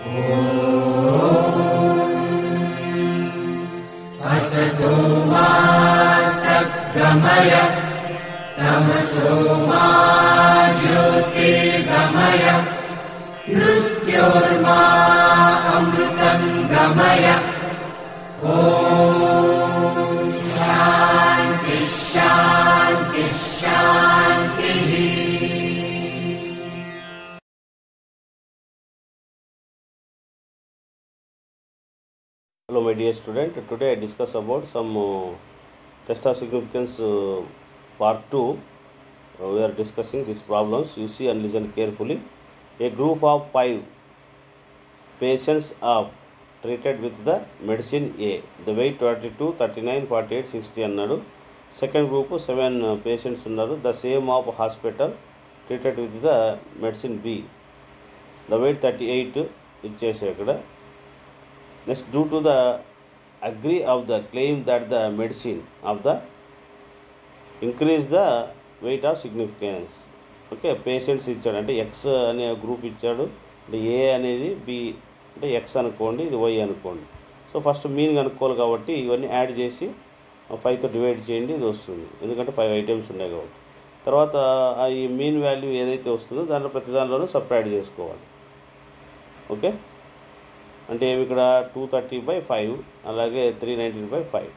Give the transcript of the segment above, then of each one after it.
असतो मा सद्गमय तमसो मा ज्योतिर्गमय मृत्योर्मा अमृतम् गमय ॐ शान्तिः शान्तिः शान्तिः Hello my dear student, today I discuss about some uh, test of significance uh, part 2. Uh, we are discussing these problems. You see and listen carefully. A group of five patients are treated with the medicine A. The weight 22, 39, 48, 60 అన్నాడు second group seven patients ఉన్నారు the same of hospital treated with the medicine B the weight thirty eight ఇచ్చేసి ఇక్కడ next due to the agree of the claim that the medicine of the increase the weight of significance okay patients ఇచ్చాడు అంటే X అనే group ఇచ్చాడు అంటే ఏ అనేది B అంటే X అనుకోండి ఇది వై అనుకోండి సో ఫస్ట్ మీన్ కనుక్కోవాలి కాబట్టి ఇవన్నీ యాడ్ చేసి ఫైవ్తో డివైడ్ చేయండి ఇది వస్తుంది ఎందుకంటే ఫైవ్ ఐటమ్స్ ఉన్నాయి కాబట్టి తర్వాత ఆ ఈ మీన్ వాల్యూ ఏదైతే వస్తుందో దాంట్లో ప్రతి దానిలోనూ సపరేట్ చేసుకోవాలి ఓకే అంటే ఏమి ఇక్కడ టూ థర్టీ బై ఫైవ్ అలాగే three nineteen by five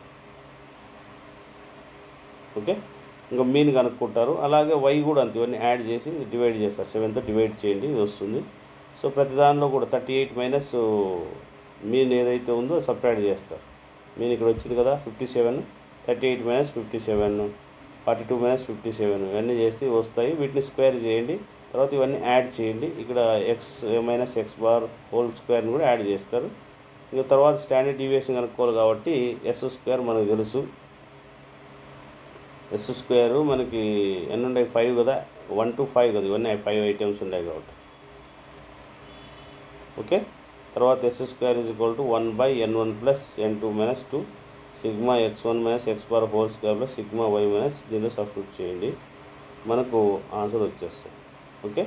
okay ఇంకా మీన్ కనుక్కుంటారు అలాగే వై కూడా అంతే ఇవన్నీ యాడ్ చేసి డివైడ్ చేస్తారు సెవెన్తో డివైడ్ చేయండి ఇది వస్తుంది సో ప్రతి దానిలో కూడా థర్టీ ఎయిట్ మైనస్ మీన్ ఏదైతే ఉందో సపరేట్ చేస్తారు మీన్ ఇక్కడ వచ్చింది కదా fifty seven thirty eight minus fifty seven forty two minus fifty seven ఇవన్నీ చేస్తే వస్తాయి వీటిని స్క్వేర్ చేయండి తర్వాత ఇవన్నీ యాడ్ చేయండి ఇక్కడ x minus X bar whole స్క్వేర్ని కూడా యాడ్ చేస్తారు ఇంకా తర్వాత స్టాండర్డ్ డీవియేషన్ కనుక్కోవాలి కాబట్టి ఎస్ స్క్వేర్ మనకు తెలుసు ఎస్ స్క్వేర్ మనకి ఎన్ని ఉన్నాయి ఫైవ్ కదా వన్ టు ఫైవ్ కదా ఇవన్నీ ఫైవ్ ఐటమ్స్ ఉన్నాయి కాబట్టి ఓకే తర్వాత s square is equal to one by N one plus N two minus two sigma x one minus X bar whole square plus sigma why minus దీనిలో substitute చేయండి మనకు answer వచ్చేస్తుంది okay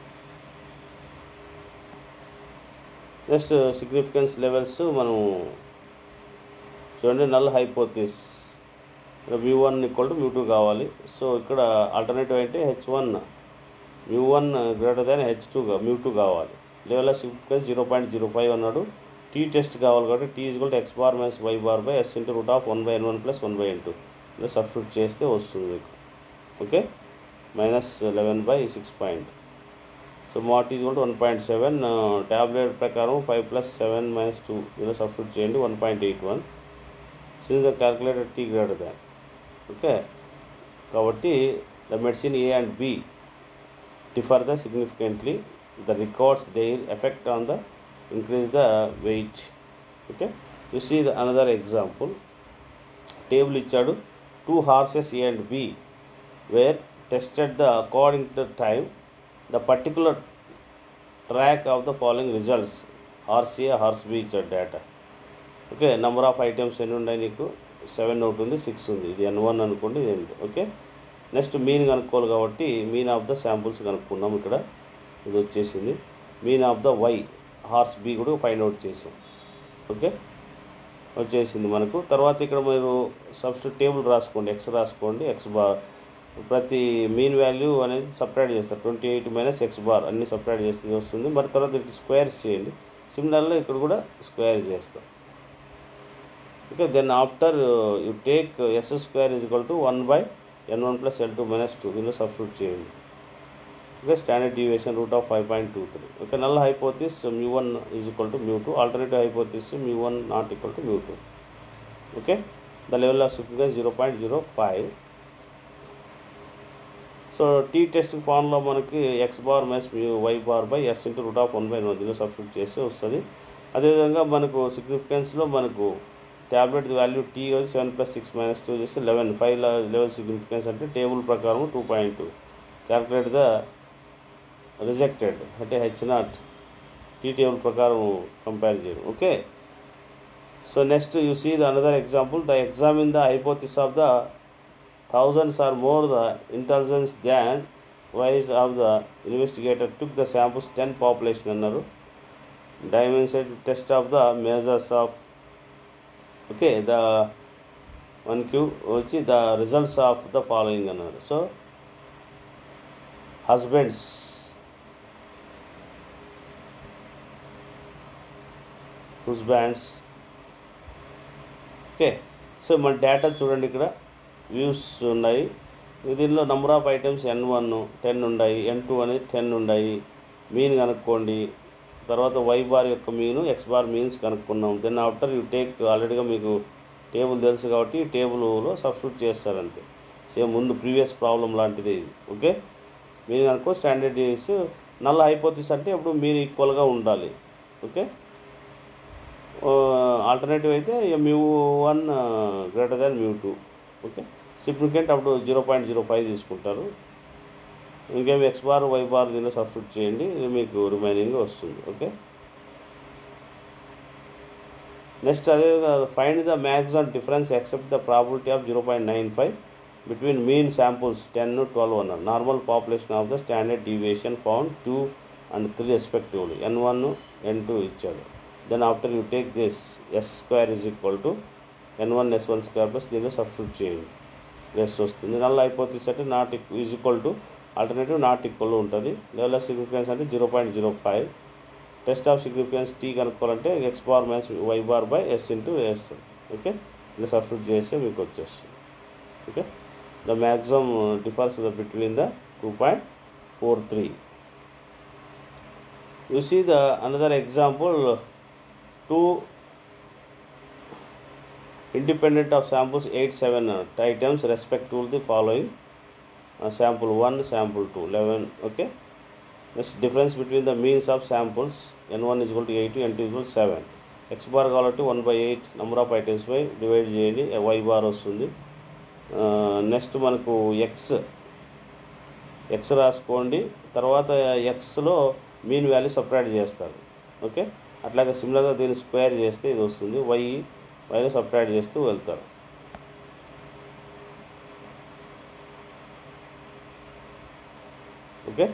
next significance levels మనం చూడండి null hypothesis mu one equal to mu two కావాలి so ఇక్కడ alternative అంటే H one mu one greater than H two mu two కావాలి level of significance zero point zero five అన్నాడు t test కావాలి కాబట్టి t equal to x bar minus why bar by yes into root of one by N one plus one by N two ఇలా substitute చేస్తే వస్తుంది మీకు okay minus eleven by six point so mat is కూడా one point seven tablet ప్రకారం five plus seven minus two ఇలా substitute చేయండి one point eight one since the calculator T greater than okay కాబట్టి the medicine A and B differ the significantly the records their effect on the increase the weight okay you see the another example table ఇచ్చాడు two horses a and b were tested the according to time the particular track of the following results horse A horse B ఇచ్చాడు data okay number of items ఎన్ని ఉన్నాయి నీకు seven ఒకటి ఉంది six ఉంది ఇది ఎన్ one అనుకోండి ఇది ఎన్ ఓకే నెక్స్ట్ మీన్ కనుక్కోవాలి కాబట్టి మీన్ ఆఫ్ ద శాంపుల్స్ కనుక్కున్నాం ఇక్కడ ఇది వచ్చేసింది mean of the Y horse B కూడా ఫైండ్ అవుట్ చేసాం ఓకే వచ్చేసింది మనకు తర్వాత ఇక్కడ మీరు సబ్స్టిట్యూట్ టేబుల్ రాసుకోండి ఎక్స్ రాసుకోండి ఎక్స్ బార్ ప్రతి మీన్ వాల్యూ అనేది సపరేట్ చేస్తారు twenty eight minus X bar అన్ని సపరేట్ చేస్తే ఇది వస్తుంది మరి తర్వాత ఇటు స్క్వేర్స్ చేయండి సిమిలర్లో ఇక్కడ కూడా స్క్వేర్ చేస్తాం okay then after you take S square is equal to one by N one plus L two minus two దీనిలో సబ్స్టిట్యూట్ చేయండి okay standard deviation root of five point two three okay null hypothesis mu one is equal to mu two alternative hypothesis mu one not equal to mu two okay the level of significance zero point zero five so T test ఫామ్లో మనకి X bar minus mu Y bar by yes into root of one by one దీనిలో substitute చేసి వస్తుంది అదేవిధంగా మనకు సిగ్నిఫికెన్స్లో మనకు tablet value T వచ్చి seven plus six minus two చేసి లెవెన్ ఫైవ్ లెవెల్ సిగ్నిఫికెన్స్ అంటే టేబుల్ ప్రకారం two point two calculate the rejected అంటే హెచ్ నాట్ టీ టేబుల్ ప్రకారం కంపేర్ చేయడం okay so next you see the another example the exam in the hypothesis of the thousands or more the intelligence than wise of the investigator took the samples ten population అన్నారు dimension test of the measures of okay the one q వచ్చి the results of the following అన్నారు so husbands husbands okay so మన data చూడండి ఇక్కడ views ఉన్నాయి దీనిలో number of items N one ten ఉన్నాయి N two అనేది టెన్ ఉన్నాయి మీన్ కనుక్కోండి తర్వాత వై బార్ యొక్క మీను ఎక్స్ బార్ మీన్స్ కనుక్కున్నాం దెన్ ఆఫ్టర్ యూ టేక్ ఆల్రెడీగా మీకు టేబుల్ తెలుసు కాబట్టి ఈ టేబుల్లో సబ్స్టిట్యూట్ చేస్తారు అంతే సేమ్ ముందు ప్రీవియస్ ప్రాబ్లం లాంటిది ఇది ఓకే మీన్ కనుక్కో స్టాండర్డ్ డీస్ నల్ల హైపోతిస్ అంటే ఇప్పుడు మీన్ ఈక్వల్గా ఉండాలి ఓకే ఆల్టర్నేటివ్ అయితే mu one greater than mu two okay significant అప్పుడు జీరో పాయింట్ జీరో ఫైవ్ తీసుకుంటారు ఇంకేం ఎక్స్ బార్ వై బార్ దీనిలో సబ్స్టిట్యూట్ చేయండి ఇది మీకు రిమైనింగ్ వస్తుంది ఓకే నెక్స్ట్ అదే find the maximum difference except the probability of zero point nine five between mean samples ten twelve అన్నారు normal population of the standard deviation found two and three respectively N one N two ఇచ్చాడు then after you take this S square is equal to N one S one square plus దీనిలో substitute చేయండి S వస్తుంది null అయిపోతుంది అంటే not is equal to alternative not equal ఉంటుంది level of significance అంటే zero point zero five test of significance T కనుక్కోవాలంటే X bar minus why bar by yes into S okay ఇలా substitute చేస్తే మీకు వచ్చేస్తుంది okay the maximum differs between the two point four three you see the another example two independent of samples 8 7 uh, items respect to the following uh, sample 1 sample 2 11 okay this difference between the means of samples n1 is equal to 8 n2 is equal to 7 x bar కాబట్టి one by eight number of items by divide చేయండి Y bar వస్తుంది next మనకు X X రాసుకోండి తర్వాత ఎక్స్లో mean value separate చేస్తారు okay అట్లాగే సిమిలర్గా దీన్ని స్క్వేర్ చేస్తే ఇది వస్తుంది వై వైలో సపరేట్ చేస్తూ వెళ్తారు okay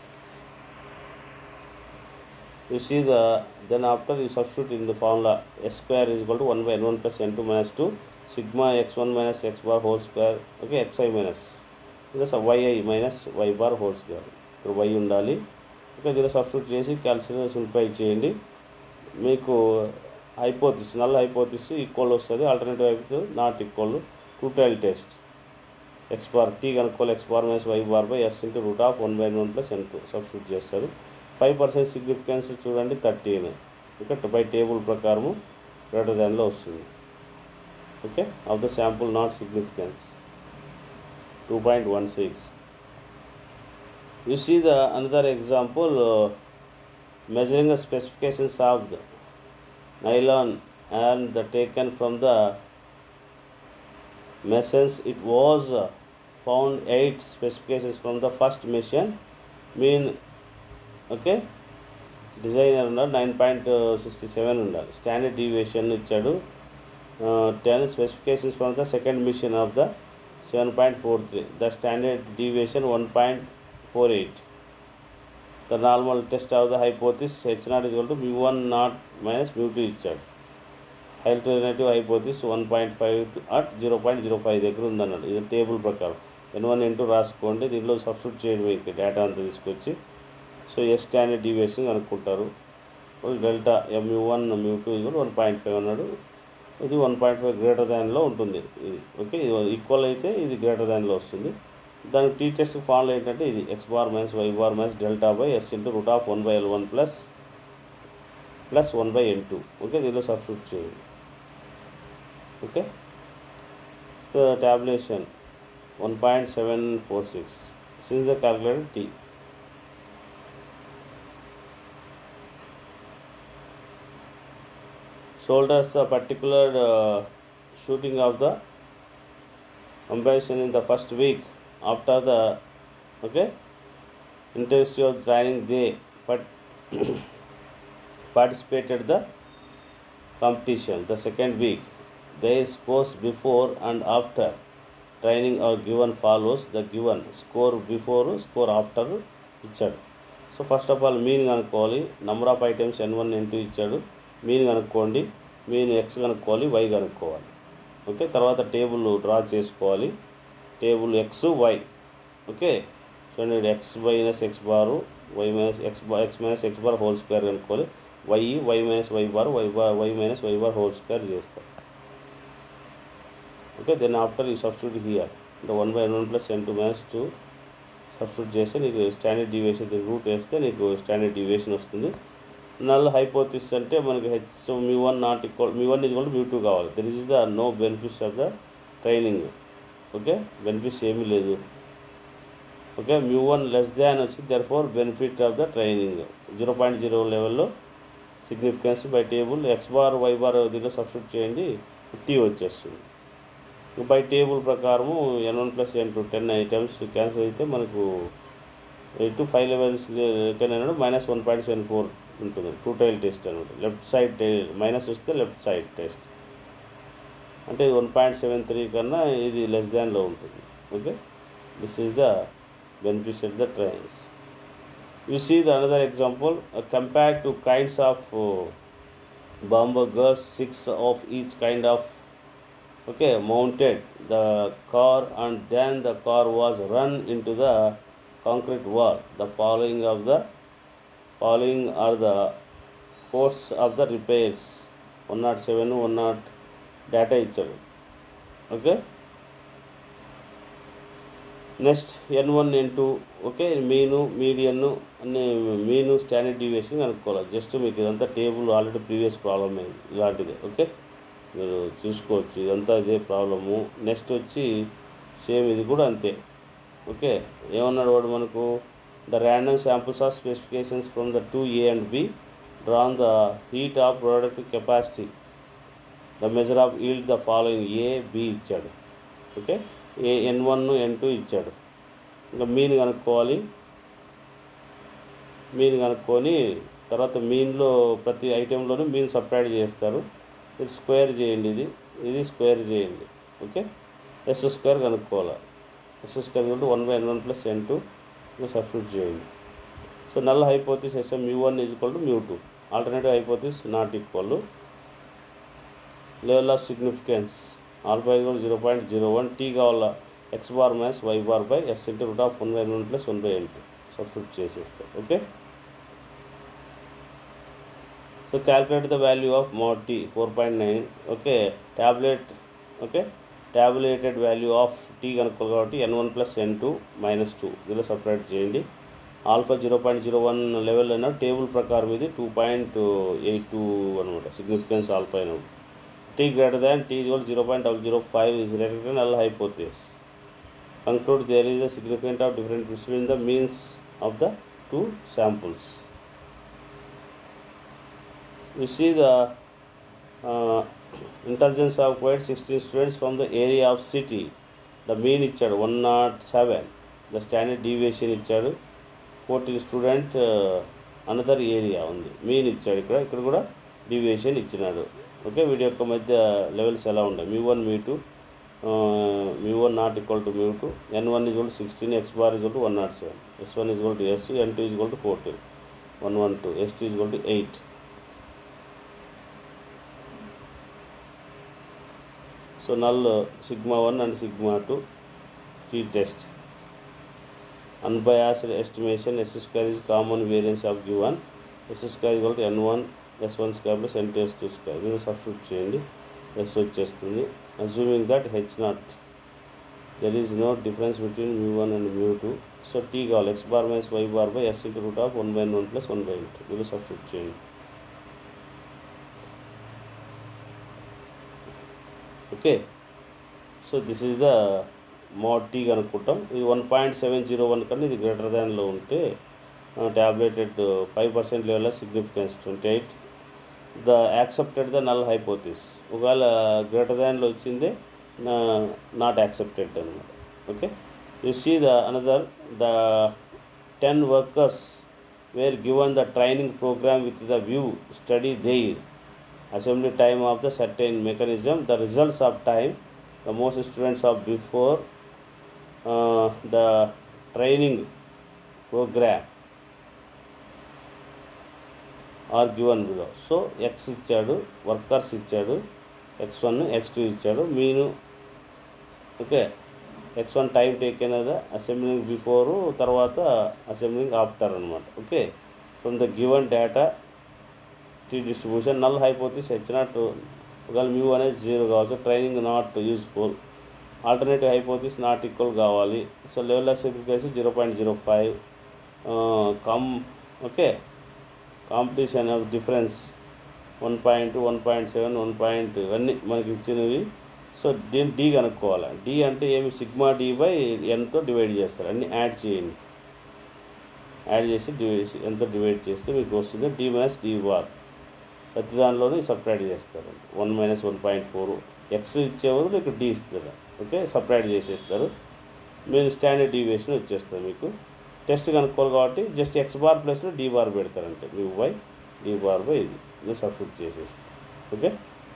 you see the then after you substitute in the formula s square is equal to 1 by n1 plus n2 minus 2 sigma x1 minus x bar whole square okay xi minus this yi minus y bar whole square ఇక్కడ y ఉండాలి okay దీన్ని substitute చేసి calcium simplify చేయండి మీకు hypothesis null hypothesis equal వస్తుంది alternative hypothesis not equal two tail test X bar T కనుక్కోవాలి X bar minus why bar by yes into root of one by one plus N two substitute చేస్తారు five percent significance చూడండి thirteen okay by table ప్రకారము greater దాన్లో వస్తుంది okay of the sample not significance two point one six you see the another example measuring the specifications of the nylon and the taken from the machines it was uh, found eight specifications from the first machine mean okay designer ఉన్నారు nine point sixty seven ఉండాలి standard deviation ఇచ్చాడు ten specifications from the second machine of the seven point four three the standard deviation one point four eight the normal test of the hypothesis H not is to mu one not minus mu two ఇచ్చాడు alternative hypothesis one point five at zero point zero five దగ్గర ఉందన్నాడు ఇది table ప్రకారం ఎన్ one N two రాసుకోండి దీనిలో substitute చేయడం మీకు data అంతా తీసుకొచ్చి సో ఎస్ స్టాండర్డ్ డీవియేషన్ కనుక్కుంటారు delta mu one mu two ఇది వన్ పాయింట్ ఫైవ్ అన్నాడు ఇది వన్ పాయింట్ ఫైవ్ గ్రేటర్ దాన్లో ఉంటుంది ఇది ఓకే ఇది ఈక్వల్ అయితే ఇది గ్రేటర్ దాన్లో వస్తుంది దానికి టీ టెస్ట్ ఫార్ములా ఏంటంటే ఇది X bar minus why bar minus delta by yes into root of one by L one plus plus one by N two okay దీనిలో సబ్స్టిట్యూట్ చేయండి okay so tabulation one point seven four six since the calculator T shoulders a particular uh, shooting of the combination in the first week after the okay intensity of training they but participated the competition the second week their scores before and after training are given follows the given score before score after ఇచ్చాడు so first of all mean కనుక్కోవాలి number of items N one N two ఇచ్చాడు mean కనుక్కోండి mean X కనుక్కోవాలి Y కనుక్కోవాలి okay తర్వాత table draw చేసుకోవాలి table X Y okay చూడండి X minus X bar Y minus X bar X minus X bar whole square కనుక్కోవాలి Y Y minus why bar Y bar Y minus why bar whole square చేస్తాం okay then after ఈ substitute here అంటే one by one plus N two minus two substitute చేస్తే నీకు standard deviation root వేస్తే నీకు standard deviation వస్తుంది null hypothesis అంటే మనకి H mu one not equal mu one equal mu two కావాలి there is the no benefits of the training okay benefits ఏమీ లేదు okay mu one less than వచ్చి there for benefit of the training zero point zero లెవెల్లో significance by table X bar Y bar దీంట్లో substitute చేయండి T వచ్చేస్తుంది by table ప్రకారము N one plus ఎన్ two ten items cancel అయితే మనకు eight to five levels అయినాడు minus one point seven four ఉంటుంది two tail test అనమాట లెఫ్ట్ సైడ్ టైల్ మైనస్ వస్తే లెఫ్ట్ సైడ్ టెస్ట్ అంటే ఇది వన్ పాయింట్ సెవెన్ త్రీ కన్నా ఇది లెస్ దాన్లో ఉంటుంది okay this is the benefits of the trains you see the another example compare two kinds of hamburgers six of each kind of okay mounted the car and then the car was run into the concrete wall the following of the following are the course of the repairs 107 100 data ఇచ్చాడు okay next N one N two okay mean median అన్ని mean standard deviation కనుక్కోవాలి just మీకు ఇదంతా table already previous problem అయింది ఇలాంటిదే okay మీరు చూసుకోవచ్చు ఇదంతా ఇదే ప్రాబ్లము నెక్స్ట్ వచ్చి సేమ్ ఇది కూడా అంతే ఓకే ఏమన్నాడు వాడు మనకు the random samples of specifications from the two A and B drawn the heat of product capacity the measure of yield the following A B ఇచ్చాడు okay A N one N two ఇచ్చాడు ఇంకా mean కనుక్కోవాలి mean కనుక్కొని తర్వాత మీన్లో ప్రతి ఐటెంలోనూ mean separate చేస్తారు ఇది square చేయండి ఇది ఇది స్క్వేర్ చేయండి ఓకే ఎస్ స్క్వేర్ కనుక్కోవాలి ఎస్ స్క్వేర్ కంటే one by N one plus N two ఇంకా సబ్స్టిట్యూట్ చేయండి so null hypothesis SM mu one is equal to mu two alternative hypothesis not equal level of significance alpha equal zero point zero one T కావాలా X bar minus why bar by yes into root of one by N one plus one by N two substitute చేసేస్తాం okay so calculate the value of mod T four point nine okay tablet okay tabulated value of T కనుక్కోవాలి కాబట్టి N one plus ఎన్ two minus two దీనిలో separate చేయండి alpha zero point zero one level అయినా table ప్రకారం ఇది two point eight two అనమాట significance alpha అయినప్పుడు T greater than T is zero point double zero five is related null hypothesis conclude there is a significant of difference between the means of the two samples. You see the uh, intelligence of quite 16 students from the area of city. The mean ఇచ్చాడు one not seven the standard deviation ఇచ్చాడు fourteen student another area ఉంది mean ఇచ్చాడు ఇక్కడ ఇక్కడ కూడా deviation ఇచ్చినాడు okay వీటి యొక్క మధ్య లెవెల్స్ ఎలా ఉన్నాయి mu one mu two mu one not equal to mu two n one is equal to sixteen x bar is equal to one not seven s one is equal to s n two is equal to fourteen one one two s two is equal to eight so null sigma one and sigma two tea test unbiased estimation s square is common variance of given s square is equal to n1 s1 square plus n2 s2 square దీన్ని substitute చేయండి s వచ్చేస్తుంది assuming that h not there is no difference between mu one and mu two so t కావాలి x bar minus why bar by yes into root of one by one plus one by N two దీన్ని substitute చేయండి okay so this is the mode t కనుక్కుంటాం ఇది one point seven zero one కన్నా ఇది greater దాన్లో ఉంటే tabulated five percent level significance twenty eight the accepted the null hypothesis ఒకవేళ greater దాన్లో వచ్చిందే నాట్ యాక్సెప్టెడ్ అనమాట okay you see the another the ten workers were given the training programme with the view study there assembly time of the certain mechanism the results of time the most students of before uh, the training program are given below so x ఇచ్చాడు workers ఇచ్చాడు x one x two ఇచ్చాడు mean okay x one time taken అదా assembling before తర్వాత assembling after అనమాట okay from the given data t distribution null hypothesis H not ఒకవేళ mu అనేది zero కావచ్చు training not useful alternative hypothesis not equal కావాలి so level of significance zero point zero five come okay competition of difference one point one point seven one point ఇవన్నీ మనకి ఇచ్చినవి so దీన్ని D కనుక్కోవాలి d అంటే ఏమి sigma d by ఎంతో divide చేస్తారు అన్ని యాడ్ చేయండి యాడ్ చేసి డివైడ్ చేసి ఎంతో డివైడ్ చేస్తే మీకు వస్తుంది డి మైనస్ డి బార్ ప్రతి దానిలోనూ సపరేట్ చేస్తారు one minus one point four x ఇచ్చే బదులు ఇక్కడ డి ఇస్తారు ఓకే సపరేట్ చేసేస్తారు మీరు స్టాండర్డ్ డీవియేషన్ వచ్చేస్తుంది మీకు టెస్ట్ కనుక్కోవాలి కాబట్టి జస్ట్ ఎక్స్ బార్ ప్లస్లో డి బార్ పెడతారంటే మీ వై డి బార్ బై ఇది ఇది సబ్స్టిట్యూట్ చేసేస్తారు ఓకే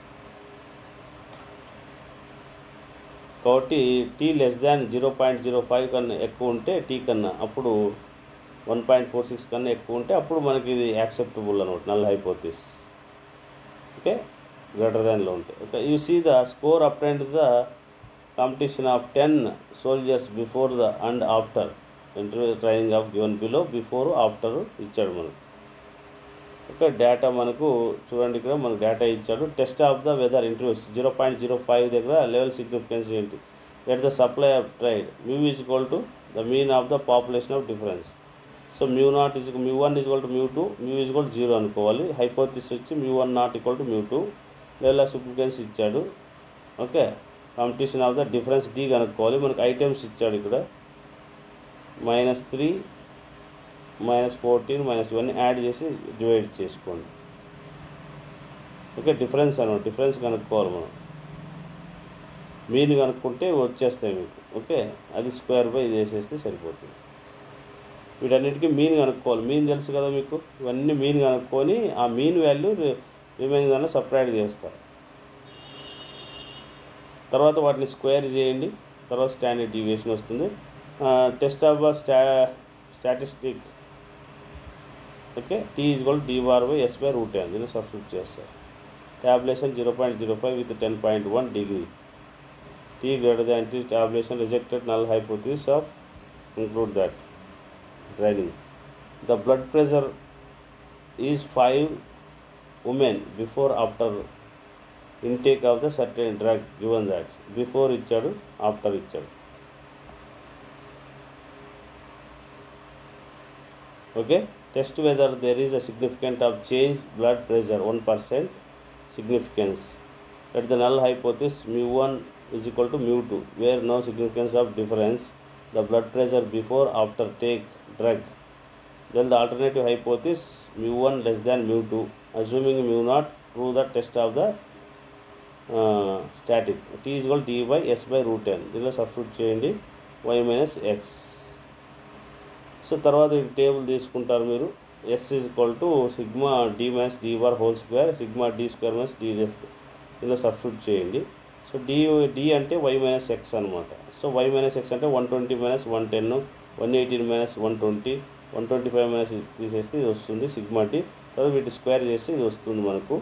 కాబట్టి t less than zero point zero five కన్నా ఎక్కువ ఉంటే టీ కన్నా అప్పుడు వన్ పాయింట్ ఫోర్ సిక్స్ కన్నా ఎక్కువ ఉంటే అప్పుడు మనకి ఇది యాక్సెప్టబుల్ అనమాట నల్ హైపోతిస్ ఓకే గ్రేటర్ దాన్లో ఉంటాయి okay you see the score up and the competition of ten soldiers before the and after interview training of given below before after ఇచ్చాడు మనకు ఓకే డేటా మనకు చూడండి ఇక్కడ మనకు డేటా ఇచ్చాడు test of the whether interviews zero point zero five దగ్గర level significance ఏంటి at the supply of tried mu is equal to the mean of the population of difference so mu not is mu one is equal to mu two mu is equal zero అనుకోవాలి hypothesis వచ్చి mu one not equal to mu two level of significance ఇచ్చాడు okay competition of the difference d కనుక్కోవాలి మనకు items ఇచ్చాడు ఇక్కడ minus three minus fourteen minus ఇవన్నీ add చేసి divide చేసుకోండి ఓకే డిఫరెన్స్ అనమాట డిఫరెన్స్ కనుక్కోవాలి మనం మీన్ కనుక్కుంటే వచ్చేస్తాయి మీకు ఓకే అది స్క్వేర్ బై ఇది వేసేస్తే సరిపోతుంది వీటన్నిటికీ మీన్ కనుక్కోవాలి మీన్ తెలుసు కదా మీకు ఇవన్నీ మీన్ కనుక్కొని ఆ మీన్ వాల్యూ రిమైనింగ్ దాన్ని సపరేట్ చేస్తారు తర్వాత వాటిని స్క్వేర్ చేయండి తర్వాత స్టాండర్డ్ డీవియేషన్ వస్తుంది టెస్ట్ ఆఫ్ స్టా statistic okay t is goal d bar by s by root n దీన్ని సబ్స్టిట్యూట్ చేస్తారు tabulation zero point zero five with ten point one degree t greater than t tabulation rejected null hypothesis of include that training the blood pressure is five women before after intake of the certain drug given that before ఇచ్చాడు after ఇచ్చాడు okay test whether there is a significant of change blood pressure one percent significance at the null hypothesis mu one is equal to mu two where no significance of difference the blood pressure before after take drug then the alternative hypothesis mu 1 less than mu 2 assuming mu not true the test of the uh, static t is equal to d by s by root n దీనిలో substitute చేయండి y minus x so తర్వాత ఈ table తీసుకుంటారు మీరు s is equal to sigma d minus d bar whole square sigma d square minus d దీనిలో substitute చేయండి so d d అంటే why minus x అనమాట సో వై మైనస్ ఎక్స్ అంటే one twenty minus one ten one eighteen minus one twenty one twenty five minus తీసేస్తే ఇది వస్తుంది sigma tea తర్వాత వీటి స్క్వేర్ చేస్తే ఇది వస్తుంది మనకు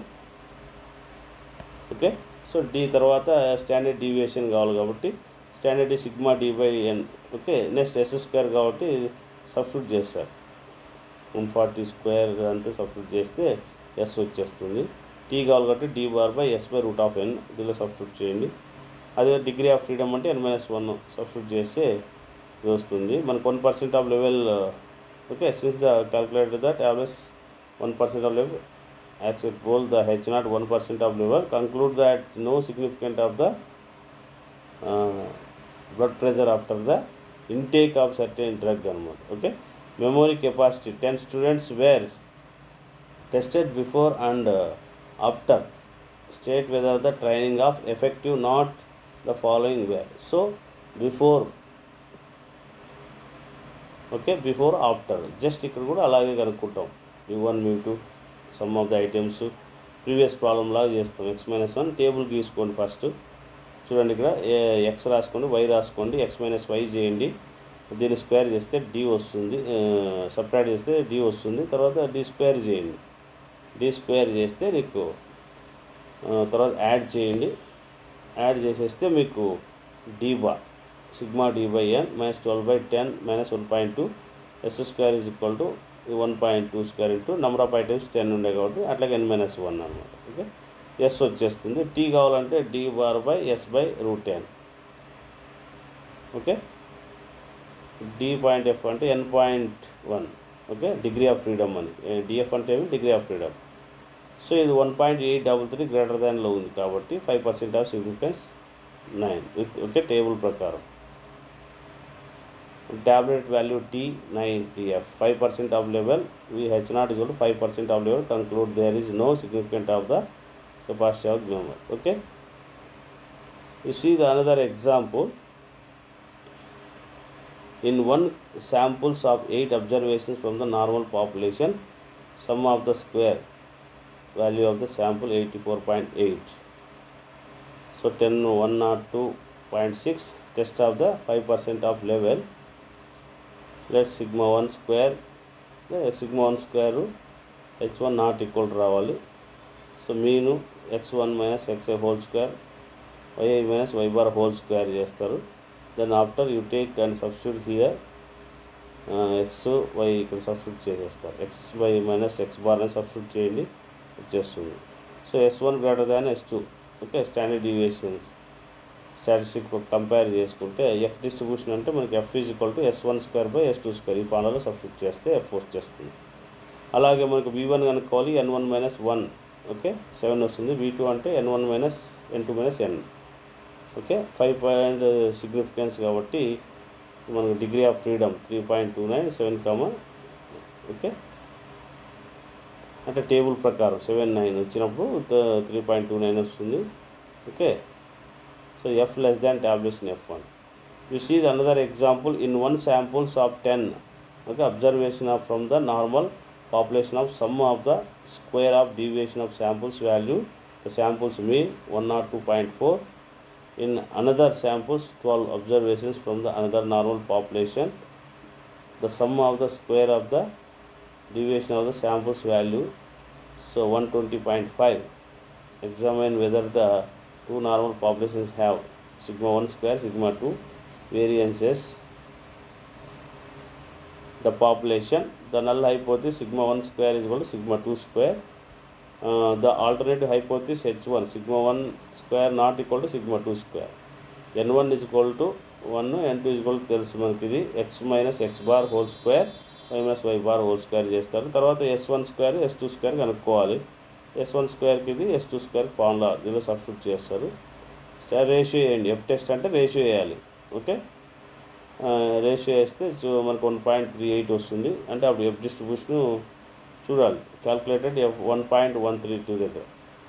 ఓకే సో డి తర్వాత స్టాండర్డ్ డీవియేషన్ కావాలి కాబట్టి standard sigma d by n okay next s square కాబట్టి సబ్స్టిట్యూట్ చేస్తారు వన్ ఫార్టీ స్క్వేర్ అంతా సబ్స్టిట్యూట్ చేస్తే ఎస్ వచ్చేస్తుంది టీ కావాలి కాబట్టి d bar by s by root of n దీనిలో సబ్స్టిట్యూట్ చేయండి అదే డిగ్రీ ఆఫ్ ఫ్రీడమ్ అంటే ఎన్ మైనస్ వన్ సబ్స్టిట్యూట్ చేస్తే ఇది వస్తుంది మనకు one percent of level okay since the calculated that average one percent of level accept both the H naught 1% of level conclude that no significant of the uh, blood pressure after the intake of certain drug అనమాట okay memory capacity ten students were tested before and after state whether the training of effective not the following were so before okay before after just ఇక్కడ కూడా అలాగే కనుక్కుంటాం mu one mu two sum of the items previous problem లాగా చేస్తాం X minus one table గీసుకోండి first చూడండి ఇక్కడ X రాసుకోండి వై రాసుకోండి ఎక్స్ మైనస్ వై చేయండి దీన్ని స్క్వేర్ చేస్తే డి వస్తుంది సపరేట్ చేస్తే డి వస్తుంది తర్వాత డి స్క్వేర్ చేయండి డి స్క్వేర్ చేస్తే నీకు ఆ, తర్వాత యాడ్ చేయండి యాడ్ చేసేస్తే మీకు d bar sigma d by N minus twelve by ten minus one point two s square is equal to one point two square into number of items ten ఉండే కాబట్టి అట్లాగే ఎన్ మైనస్ వన్ అనమాట okay s వచ్చేస్తుంది t కావాలంటే d bar by s by root ten okay d point f అంటే ఎన్ point one okay degree of freedom అని DF అంటే ఏమి డిగ్రీ ఆఫ్ ఫ్రీడమ్ సో ఇది one point eight double three greater దాన్లో ఉంది కాబట్టి five percent of significance nine with okay table ప్రకారం tablet value t nine TF five percent of level we h not is five percent of level conclude there is no significant of the capacity of memory okay you see the another example In one samples of 8 observations from the normal population, sum of the square value of the sample 84.8. So 10 102.6 test of the 5% of level. Let sigma 1 square yeah, sigma 1 square h1 not equal to రావాలి so mean x one minus x whole square why minus why bar whole square చేస్తారు then after you take and substitute here x y ఇక్కడ substitute చేసేస్తారు x y minus X bar అని substitute చేయండి వచ్చేస్తుంది so yes one greater than yes two okay standard deviations statistic compare చేసుకుంటే f distribution అంటే మనకి f is equal to yes one square by yes two square ఈ ఫార్ములాలో substitute చేస్తే F వచ్చేస్తుంది అలాగే మనకు బీ వన్ కనుక్కోవాలి n one minus one okay seven వస్తుంది బీ టూ అంటే ఎన్ one minus n two minus n okay five point significance కాబట్టి మనకు degree of freedom three point two nine seven comma okay అంటే table ప్రకారం seven nine వచ్చినప్పుడు three point two nine వస్తుంది okay so f less than tablets f one you see the another example in one samples of ten okay observation of from the normal population of sum of the square of deviation of samples value the samples mean 102.4 in another samples 12 observations from the another normal population the sum of the square of the deviation of the samples value so 120.5 examine whether the two normal populations have sigma 1 square sigma 2 variances the population the null hypothesis sigma 1 square is equal to sigma 2 square uh, the alternative hypothesis h1 sigma 1 square not equal to sigma 2 square n1 is equal to 1 n2 is equal to తెలుసు మనకి ఇది X minus X bar whole square why minus why bar whole square చేస్తారు తర్వాత yes one square yes two square కనుక్కోవాలి yes one స్క్వేర్కి ఇది s two square formula దీనిలో substitute చేస్తారు స్టార్ రేషియో వేయండి ఎఫ్ టెస్ట్ అంటే రేషియో వేయాలి ఓకే రేషియో వేస్తే చూ- మనకు వన్ పాయింట్ త్రీ ఎయిట్ వస్తుంది అంటే అప్పుడు ఎఫ్ డిస్ట్రిబ్యూషన్ చూడాలి calculated f one point one three two దగ్గర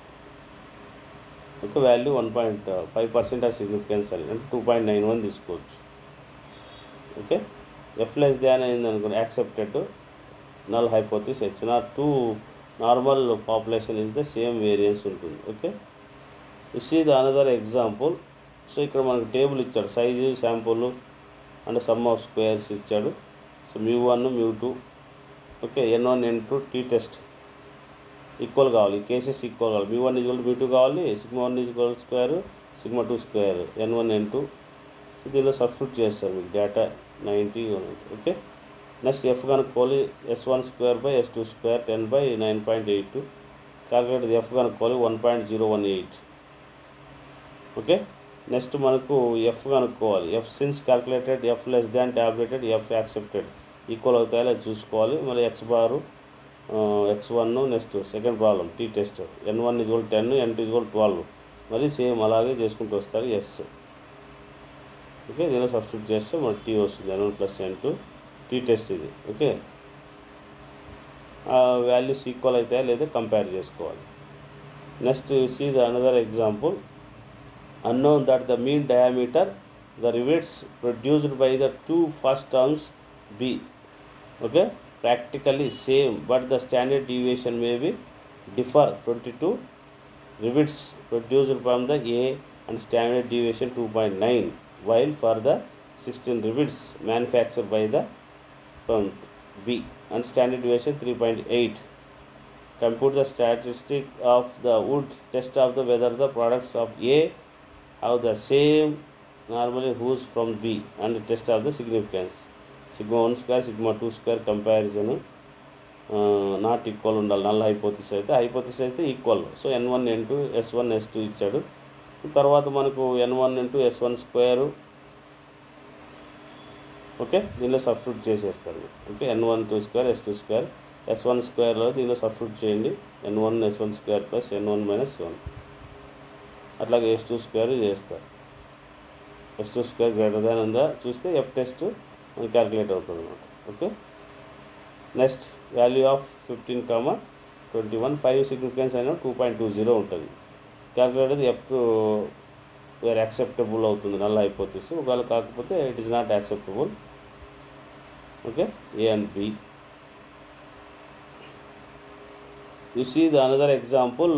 ఒక value one point five percent of significance అని అంటే టూ పాయింట్ నైన్ వన్ తీసుకోవచ్చు ఓకే ఎఫ్ లెస్ దాన్ అయింది అనుకోండి accepted null hypothesis H not two normal population is the same variance ఉంటుంది okay you see the another example so ఇక్కడ మనకు table ఇచ్చాడు size sample and sum of squares ఇచ్చాడు so mu one mu two okay N one N two tea test equal కావాలి cases equal కావాలి mu one equal mu two కావాలి sigma one equal square sigma two square N one N two so దీనిలో substitute చేస్తారు మీకు data ninety okay next F కనుక్కోవాలి yes one square by yes two square ten by nine point eight two calculate F కనుక్కోవాలి one point zero one eight okay next మనకు F కనుక్కోవాలి F since calculated F less than tabulated F accepted equal అవుతాయో లేదా చూసుకోవాలి మళ్ళీ X bar X one next second problem T test N one equal ten N two equal twelve మరి same అలాగే చేసుకుంటూ వస్తారు ఎస్ ఓకే దీనిలో సబ్స్టిట్యూట్ చేస్తే మనకి టీ వస్తుంది ఎన్ వన్ ప్లస్ ఎన్ టూ టీ టెస్ట్ ఇది ఓకే వాల్యూస్ ఈక్వల్ అవుతాయా లేదా కంపేర్ చేసుకోవాలి next see the another example unknown that the mean diameter the rivets produced by the two first terms be okay practically same but the standard deviation may be differ 22 rivets produced from the a and standard deviation 2.9 while for the 16 rivets manufactured by the from b and standard deviation 3.8 compute the statistic of the wood test of the whether the products of A have the same normally whose from B and test of the significance. Sigma 1 square, sigma 2 square comparison not equal ఉండాలి null hypothesis అయితే hypothesis అయితే equal so N one N two S one S two ఇచ్చాడు తర్వాత మనకు N one into S one square okay దీనిలో substitute చేసేస్తారు okay N one two square yes two square S one స్క్వేర్లో దీనిలో substitute చేయండి N one S one square plus N one minus one అట్లాగే S two square చేస్తారు S two square greater than ఉందా చూస్తే F test మనకి calculate అవుతుంది అనమాట okay next value of fifteen comma twenty one five significance అయినా two point two zero ఉంటుంది calculate F two where acceptable అవుతుంది నల్ల హైపోతిస్ ఒకవేళ కాకపోతే it is not acceptable okay A and B you see the another example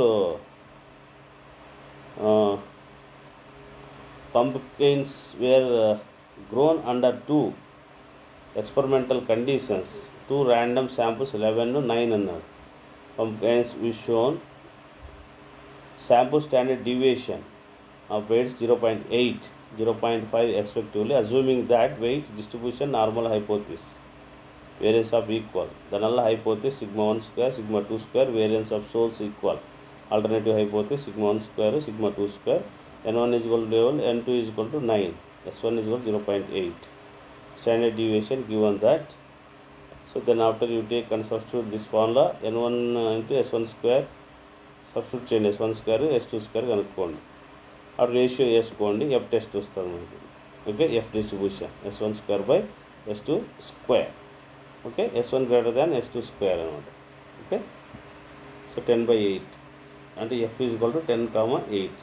pumpkins were uh, grown under two experimental conditions two random samples 11 to 9 అన్నారు pumpkins we shown sample standard deviation of weights 0.8 0.5 respectively assuming that weight distribution normal hypothesis variance of equal the null hypothesis sigma 1 square sigma 2 square variance of source equal alternative hypothesis sigma 1 square sigma 2 square n1 is equal to level n2 is equal to 9 s1 is equal to 0.8 standard deviation given that so then after you take and substitute this formula n1 into s1 square substitute చేయండి S one square yes two square కనుక్కోండి ఆ ratio వేసుకోండి F test వస్తుంది మనకి okay F distribution S one square by yes two square okay S one greater than yes two square అనమాట okay so ten by eight అంటే F is equal to ten comma eight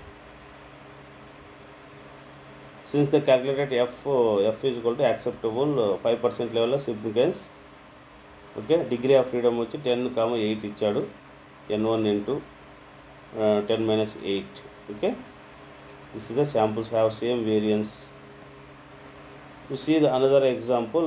since the calculated F F is equal to acceptable five percent లెవెల్లో significance okay degree of freedom వచ్చి ten comma eight ఇచ్చాడు N one N two ten minus eight okay this is the samples have same variance to see the another example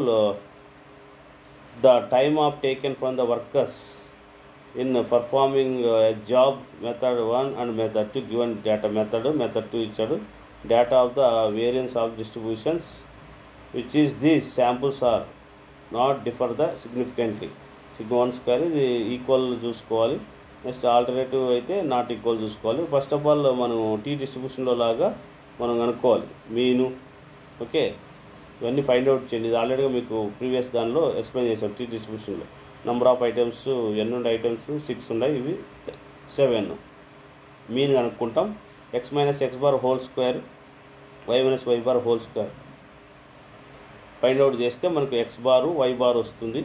the time of taken from the workers in performing job method one and method two given data method method two ఇచ్చాడు data of the variance of distributions which is these samples are not differ the significantly sigma one square ఇది equal చూసుకోవాలి next alternative అయితే not equal చూసుకోవాలి first of all మనం T డిస్ట్రిబ్యూషన్లో లాగా మనం కనుక్కోవాలి మీను ఓకే ఇవన్నీ ఫైండ్ అవుట్ చేయండి ఇది ఆల్రెడీగా మీకు ప్రీవియస్ దానిలో ఎక్స్ప్లెయిన్ చేశాం టీ డిస్ట్రిబ్యూషన్లో నెంబర్ ఆఫ్ ఐటమ్స్ ఎన్ని ఉండే ఐటమ్స్ సిక్స్ ఉన్నాయి ఇవి సెవెన్ మీన్ కనుక్కుంటాం X minus X bar whole square why minus why bar whole square find out చేస్తే మనకు ఎక్స్ బారు వై బార్ వస్తుంది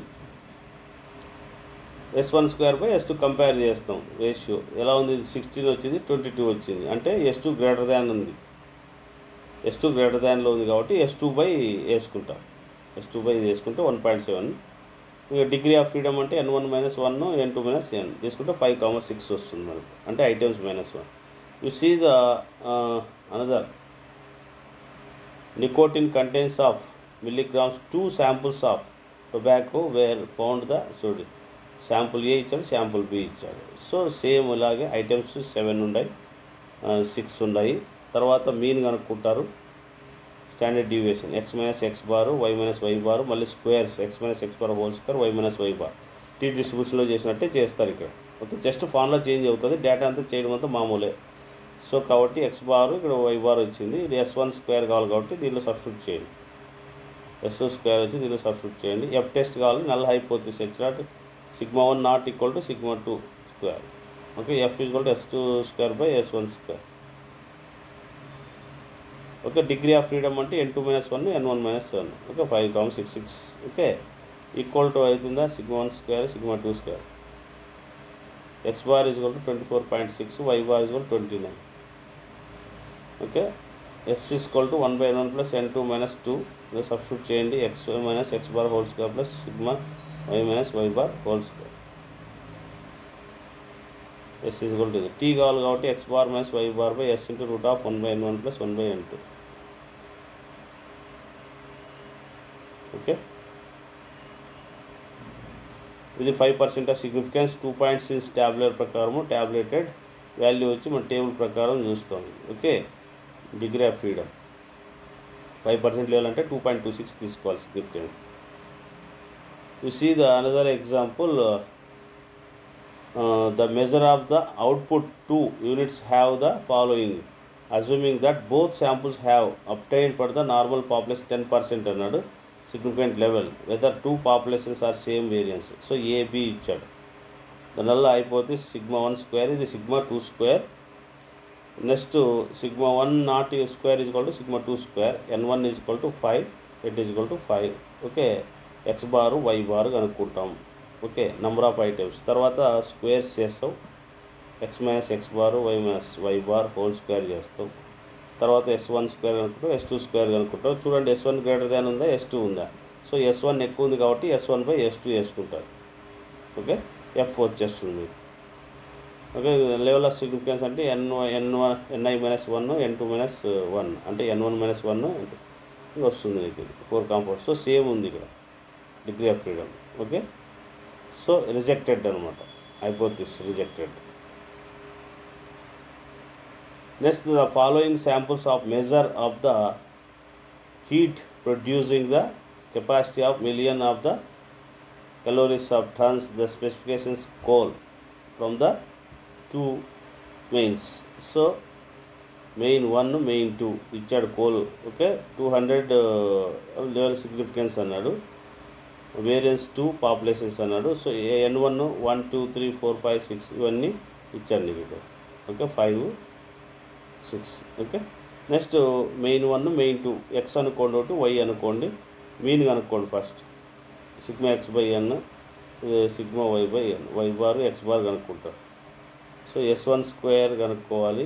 S one square by yes two compare చేస్తాం ratio ఎలా ఉంది సిక్స్టీన్ వచ్చింది ట్వంటీ టూ వచ్చింది అంటే ఎస్ టూ గ్రేటర్ దాన్ ఉంది ఎస్ టూ గ్రేటర్ దాన్లో ఉంది కాబట్టి ఎస్ టూ బై వేసుకుంటాం ఎస్ టూ బై వేసుకుంటే వన్ పాయింట్ సెవెన్ ఇక డిగ్రీ ఆఫ్ ఫ్రీడమ్ అంటే ఎన్ one minus one N two minus N తీసుకుంటే ఫైవ్ కామర్స్ సిక్స్ వస్తుంది మనకు అంటే items minus one you see the another nicotine contents of milligrams two samples of tobacco were found the చూడు sample A ఇచ్చాడు sample B ఇచ్చాడు so same ఇలాగే items seven ఉన్నాయి six ఉన్నాయి తర్వాత mean కనుక్కుంటారు standard deviation X minus X bar Y minus Y bar మళ్ళీ squares X minus X bar whole square why minus why bar T డిస్ట్రిబ్యూషన్లో చేసినట్టే చేస్తారు ఇక్కడ ఓకే జస్ట్ ఫార్ములా చేంజ్ అవుతుంది డేటా అంతా చేయడం అంతా మామూలే సో కాబట్టి ఎక్స్ బారు ఇక్కడ వై బార్ వచ్చింది ఇది ఎస్ వన్ స్క్వేర్ కావాలి కాబట్టి దీనిలో సబ్స్టిట్యూట్ చేయండి ఎస్ టూ స్క్వేర్ వచ్చి దీనిలో సబ్స్టిట్యూట్ చేయండి ఎఫ్ టెస్ట్ కావాలి null hypothesis H naught sigma one not equal to sigma two square okay F equal to S two square by S one square okay degree of freedom అంటే N two minus one N one minus one okay five comma six six okay equal to అవుతుందా sigma one square sigma two square X bar is equal to twenty four point six Y bar is equal twenty nine okay S equal to one by one plus N two minus two substitute చేయండి X minus X bar whole square plus sigma why minus why bar whole square S is equal to T కావాలి కాబట్టి X bar minus why bar by yes into root of one by N one plus one by N two okay ఇది five percent of significance two point six tablet ప్రకారము tabulated value వచ్చి మన table ప్రకారం చూస్తాం okay degree of freedom five percent level అంటే two point two six తీసుకోవాలి significance you see the another example the measure of the output two units have the following assuming that both samples have obtained for the normal population ten percent అన్నాడు significant level whether two populations are same variance so A B ఇచ్చాడు దానివల్ల అయిపోతే sigma one square ఇది sigma two square next sigma one not square is equal to sigma two square N one is equal to five at is equal to five okay X bar Y bar కనుక్కుంటాం okay number of items తర్వాత squares చేస్తాం X minus X bar Y minus why bar whole square చేస్తాం తర్వాత yes one square కనుక్కుంటాం S two square కనుక్కుంటాం చూడండి S one greater than ఉందా S two ఉందా సో ఎస్ వన్ ఎక్కువ ఉంది కాబట్టి S one by yes two వేసుకుంటారు ఓకే ఎఫ్ వచ్చేస్తుంది ఓకే లెవెల్ ఆఫ్ సిగ్నిఫికెన్స్ అంటే N N one N I minus one N two minus one అంటే ఎన్ వన్ మైనస్ వన్ వస్తుంది నీకు ఫోర్ కాంపౌండ్ సో సేమ్ ఉంది ఇక్కడ degree of freedom okay so rejected అనమాట hypothesis rejected next the following samples of measure of the heat producing the capacity of million of the calories of tons the specifications coal from the two mains so main one main two ఇచ్చాడు coal okay two hundred level significance అన్నాడు variance two populations అన్నాడు so N one one two three four five six ఇవన్నీ ఇచ్చాడు నీకు ఇక్కడ okay five six okay next main one main two X అనుకోండి ఒకటి Y అనుకోండి మీన్ కనుక్కోండి first sigma X by N sigma Y by N Y bar X bar కనుక్కుంటారు so yes one square కనుక్కోవాలి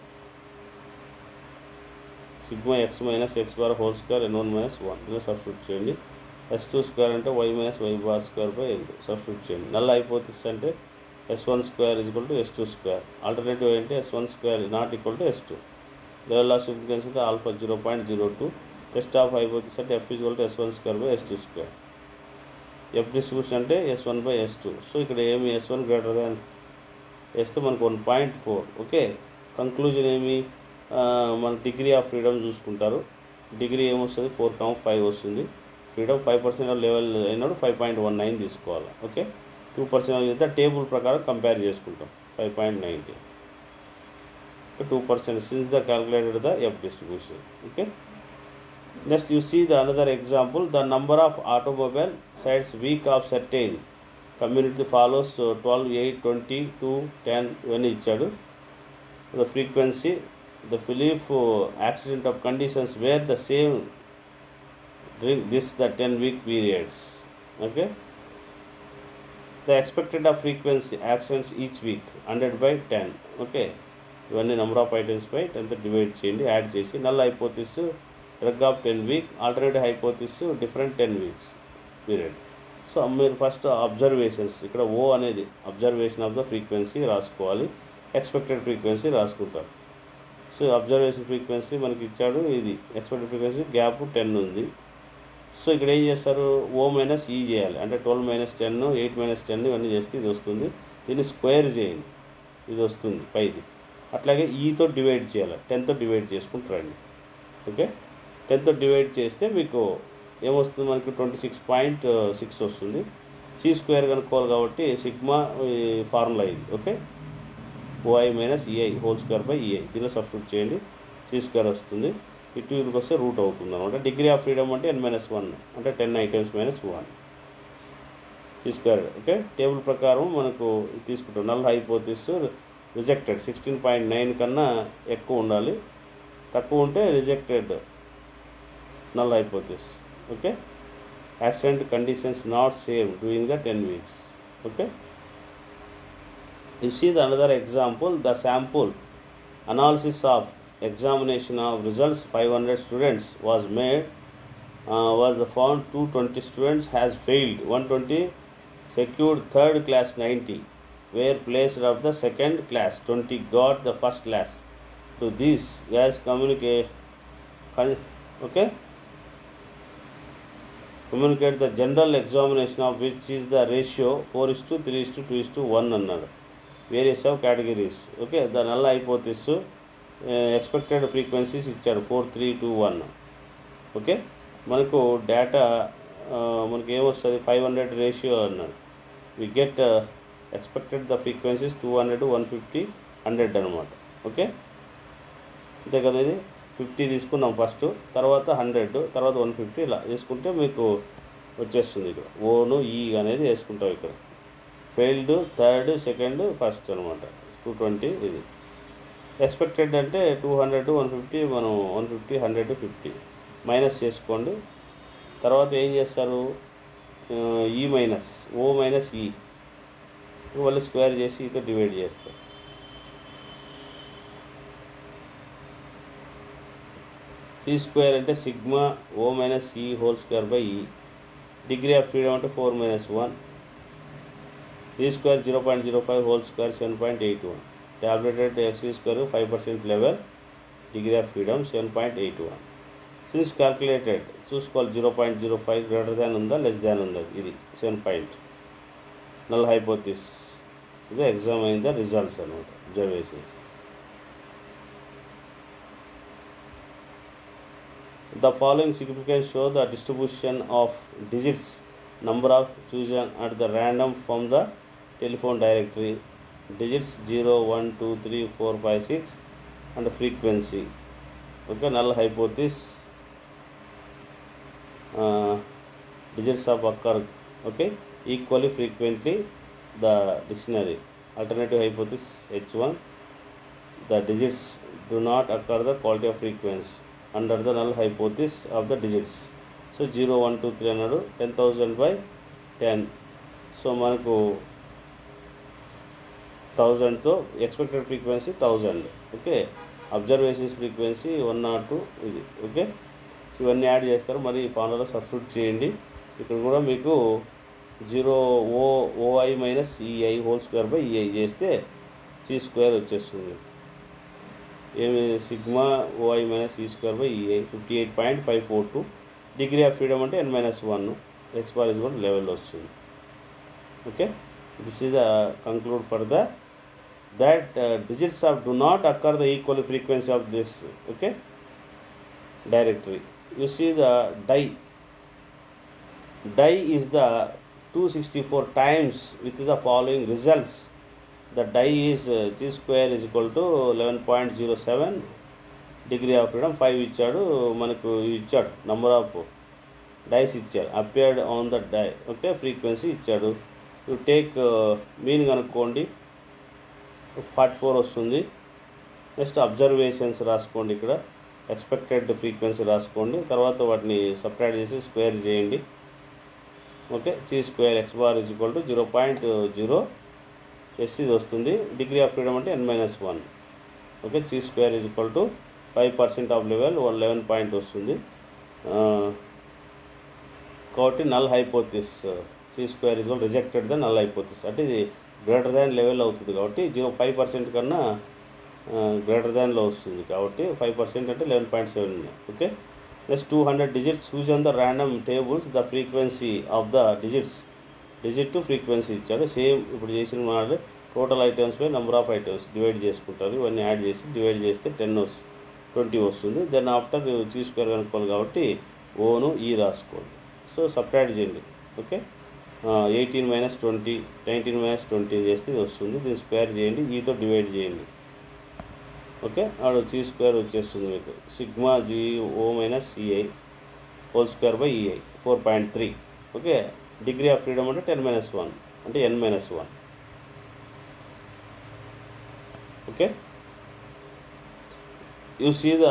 sigma X minus X bar whole square N one minus one ఇలా substitute చేయండి S two square అంటే why minus why bar square by N substitute చేయండి null hypothesis అంటే S one square is equal to S two square alternative ఏంటి S one square not equal to S two level of significance అంటే alpha zero point zero two test of hypothesis అంటే F is to yes one square by yes two square F distribution అంటే S one by yes two so ఇక్కడ ఏమి S one greater than వేస్తే మనకు one point four okay conclusion ఏమి ఆ, మన degree of freedom చూసుకుంటారు డిగ్రీ ఏమొస్తుంది ఫోర్ కామ్ ఫైవ్ వస్తుంది ఫ్రీడమ్ ఫైవ్ పర్సెంట్ లెవెల్ అయినప్పుడు ఫైవ్ పాయింట్ వన్ నైన్ తీసుకోవాలి ఓకే టూ పర్సెంట్ అయితే టేబుల్ ప్రకారం కంపేర్ చేసుకుంటాం five point ninety two percent since the calculated the F distribution okay Next, you see the another example. The number of automobile sites week of certain community follows uh, 12, 8, 20, 2, 10 ఇవన్నీ ఇచ్చాడు the frequency the belief uh, accident of conditions where the same during this the 10 week periods okay the expected of frequency accidents each week 100 by 10 okay ఇవన్నీ number of items by tenth divide చేయండి add చేసి null hypothesis drug of ten week alternative hypothesis different ten weeks period so మీరు first observations ఇక్కడ O అనేది observation of the frequency రాసుకోవాలి expected frequency రాసుకుంటారు so observation frequency మనకి ఇచ్చాడు ఇది ఎక్స్పెక్టెడ్ ఫ్రీక్వెన్సీ గ్యాప్ టెన్ ఉంది సో ఇక్కడ ఏం చేస్తారు ఓ మైనస్ ఈ చేయాలి అంటే twelve minus ten eight minus ten ఇవన్నీ చేస్తే ఇది వస్తుంది దీన్ని స్క్వేర్ చేయండి ఇది వస్తుంది పైది అట్లాగే ఈతో డివైడ్ చేయాలి టెన్తో డివైడ్ చేసుకుంటారండి ఓకే టెన్తో డివైడ్ చేస్తే మీకు ఏమొస్తుంది మనకి ట్వంటీ సిక్స్ పాయింట్ సిక్స్ వస్తుంది సి స్క్వేర్ కనుక్కోవాలి కాబట్టి సిగ్మా ఫార్ములా ఇది okay O I minus E I whole square by E I దీనిలో సబ్స్టిట్యూట్ చేయండి సి స్క్వేర్ వస్తుంది ఇటు ఇటుకి వస్తే రూట్ అవుతుంది అనమాట డిగ్రీ ఆఫ్ ఫ్రీడమ్ అంటే ఎన్ మైనస్ వన్ అంటే ten items minus one C square okay table ప్రకారం మనకు ఇది తీసుకుంటాం null hypothesis rejected sixteen point nine కన్నా ఎక్కువ ఉండాలి తక్కువ ఉంటే rejected null hypothesis okay accident conditions not same doing the ten weeks okay you see the another example the sample analysis of examination of results 500 students was made uh, was the found 220 students has failed 120 secured third class 90 were placed of the second class 20 got the first class to this guys communicate con- okay communicate the general examination of which is the ratio four is to three is to two is to one అన్నాడు various of categories okay దాని వల్ల hypothesis expected frequencies ఇచ్చాడు four three two one okay మనకు data మనకి ఏమొస్తుంది five hundred ratio అన్నాడు we get expected the frequencies two hundred one fifty hundred అనమాట okay అంతే కదా ఇది ఫిఫ్టీ తీసుకున్నాం ఫస్ట్ తర్వాత హండ్రెడ్ తర్వాత వన్ ఫిఫ్టీ ఇలా తీసుకుంటే మీకు వచ్చేస్తుంది ఇక్కడ ఓను ఈ అనేది వేసుకుంటాం ఇక్కడ ఫెయిల్డ్ థర్డ్ సెకండ్ ఫస్ట్ అనమాట టూ ట్వంటీ ఇది ఎక్స్పెక్టెడ్ అంటే టూ హండ్రెడ్ వన్ ఫిఫ్టీ మనం one fifty hundred fifty minus చేసుకోండి తర్వాత ఏం చేస్తారు ఈ మైనస్ ఓ మైనస్ ఈ వాళ్ళు స్క్వేర్ చేసి ఈతో డివైడ్ చేస్తారు సి స్క్వేర్ అంటే sigma O minus E whole square by E degree of freedom అంటే four minus one C square zero point zero five whole square seven point eight one tabulated C square five percent level degree of freedom seven point eight one since calculated చూసుకోవాలి zero point zero five greater than ఉందా less than ఉందా ఇది seven point null hypothesis ఇది exam అయిందా results అనమాట observations The following significance show the distribution of digits number of chosen at the random from the telephone directory digits 0 1 2 3 4 5 6 and frequency okay null hypothesis uh, digits of occur okay equally frequently the dictionary alternative hypothesis h1 the digits do not occur the quality of frequency under the null hypothesis of the digits so zero one two three అన్నాడు ten thousand by ten so మనకు థౌజండ్తో expected frequency thousand okay observations frequency one not two ఇది okay so ఇవన్నీ add చేస్తారు మరి ఈ formula substitute చేయండి ఇక్కడ కూడా మీకు zero O O I minus E I whole square by E I చేస్తే సి స్క్వేర్ వచ్చేస్తుంది ఏమి sigma O I minus E square by E I fifty eight point five four two degree of freedom అంటే N minus one X bar is కూడా level వస్తుంది okay this is the conclude for the that digits of do not occur the equal frequency of this okay directory you see the die die is the two sixty four times with the following results the die is uh, g square is equal to 11.07 degree of freedom five ఇచ్చాడు మనకు ఇచ్చాడు number of dice ఇచ్చారు appeared on the die okay frequency ఇచ్చాడు you take mean కనుక్కోండి forty four వస్తుంది next observations రాసుకోండి ఇక్కడ expected frequency రాసుకోండి తర్వాత వాటిని సపరేట్ చేసి స్క్వేర్ చేయండి okay chi square X bar is equal to zero point zero చేసి ఇది వస్తుంది డిగ్రీ ఆఫ్ ఫ్రీడమ్ అంటే N minus one okay chi square is equal to five percent of level one eleven point వస్తుంది కాబట్టి null hypothesis chi square is rejected the null hypothesis అంటే ఇది greater than level అవుతుంది కాబట్టి zero five percent కన్నా greater దాన్లో వస్తుంది కాబట్టి ఫైవ్ పర్సెంట్ అంటే eleven point seven okay next two hundred digits choose on the random tables the frequency of the digits digit to frequency ఇచ్చాడు సేమ్ ఇప్పుడు చేసిన మాట టోటల్ ఐటమ్స్ పై నెంబర్ ఆఫ్ ఐటమ్స్ డివైడ్ చేసుకుంటారు ఇవన్నీ యాడ్ చేసి divide చేస్తే టెన్ వస్తుంది ట్వంటీ వస్తుంది దెన్ ఆఫ్టర్ చీ స్క్వేర్ కనుక్కోవాలి కాబట్టి ఓను ఈ రాసుకోండి సో సపరేట్ చేయండి okay eighteen minus twenty nineteen minus twenty చేస్తే ఇది వస్తుంది దీన్ని స్క్వేర్ చేయండి ఈతో డివైడ్ చేయండి ఓకే ఆడు చీ స్క్వేర్ వచ్చేస్తుంది మీకు sigma G O minus C I whole square by E I four point three okay degree of freedom అంటే టెన్ మైనస్ వన్ అంటే N minus one okay you see the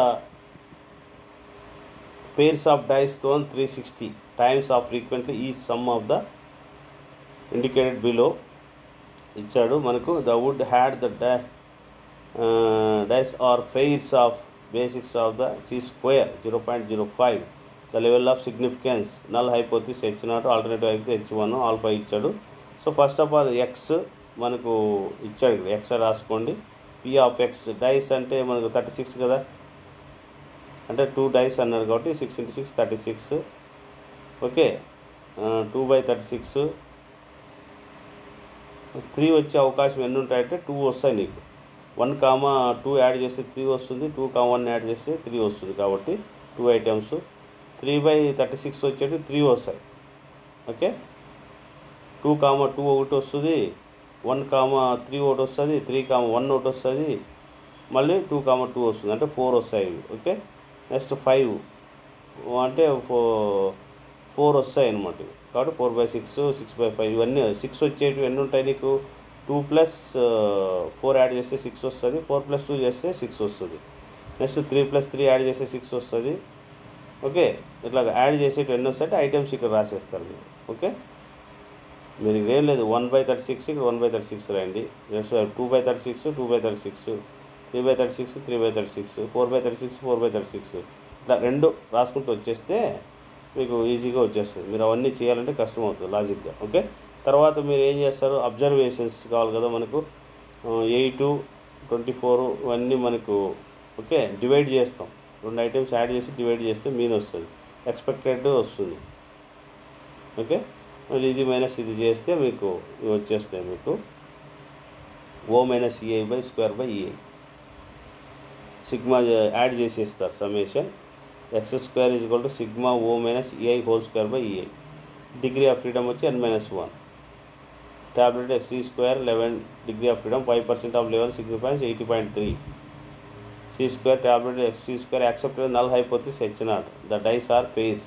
pairs of dice thrown three sixty times of frequently ఈ sum of the indicated below ఇచ్చాడు మనకు the would had the die dice are fairs of basics of the chi square zero point zero five the level of significance null hypothesis H not alternative అయితే H one alpha ఇచ్చాడు so first of all X మనకు ఇచ్చాడు ఇక్కడ X రాసుకోండి P of X dice అంటే మనకు thirty six కదా అంటే టూ డైస్ అన్నారు కాబట్టి six into six thirty six okay two by thirty six three వచ్చే అవకాశం ఎన్ని ఉంటాయంటే టూ వస్తాయి నీకు వన్ కామా టూ యాడ్ చేస్తే త్రీ వస్తుంది టూ కామా వన్ యాడ్ చేస్తే త్రీ వస్తుంది కాబట్టి two items three by thirty six వచ్చేటి త్రీ వస్తాయి ఓకే టూ కామా టూ ఒకటి వస్తుంది వన్ కామా త్రీ ఒకటి వస్తుంది త్రీ కామా వన్ ఒకటి వస్తుంది మళ్ళీ టూ కామా టూ వస్తుంది అంటే ఫోర్ వస్తాయి ఇవి ఓకే నెక్స్ట్ ఫైవ్ అంటే ఫో ఫోర్ వస్తాయి అనమాట ఇవి. కాబట్టి four by six six by five ఇవన్నీ సిక్స్ వచ్చేటివి ఎన్ని ఉంటాయి నీకు టూ ప్లస్ ఫోర్ యాడ్ చేస్తే సిక్స్ వస్తుంది ఫోర్ ప్లస్ టూ చేస్తే సిక్స్ వస్తుంది next three plus three add చేస్తే సిక్స్ వస్తుంది ఓకే ఇట్లా యాడ్ చేసేటి ఎన్ని వస్తాయంటే ఐటమ్స్ ఇక్కడ రాసేస్తారు మీరు ఓకే మీరు ఇక్కడ ఏం లేదు వన్ బై థర్టీ సిక్స్ ఇక్కడ వన్ బై థర్టీ సిక్స్ రాయండి next two by thirty six two by thirty six three by thirty six three by thirty six four by thirty six four by thirty six ఇట్లా రెండు రాసుకుంటూ వచ్చేస్తే మీకు ఈజీగా వచ్చేస్తుంది మీరు అవన్నీ చేయాలంటే కష్టం అవుతుంది లాజిక్గా ఓకే తర్వాత మీరు ఏం చేస్తారు అబ్జర్వేషన్స్ కావాలి కదా మనకు ఎయిట్ ట్వంటీ ఫోర్ ఇవన్నీ మనకు ఓకే డివైడ్ చేస్తాం రెండు ఐటమ్స్ యాడ్ చేసి డివైడ్ చేస్తే మీన్ వస్తుంది ఎక్స్పెక్టెడ్ వస్తుంది ఓకే మళ్ళీ ఇది మైనస్ ఇది చేస్తే మీకు ఇవి వచ్చేస్తాయి మీకు O minus E I by square by E I sigma add చేసేస్తారు summation X square is equal to sigma O minus E I whole square by E I degree of freedom వచ్చి N minus one tabulated C square eleven degree of freedom five percent of level significance eighty point three C square tabulated C square accepted null hypothesis H not the dice are fairs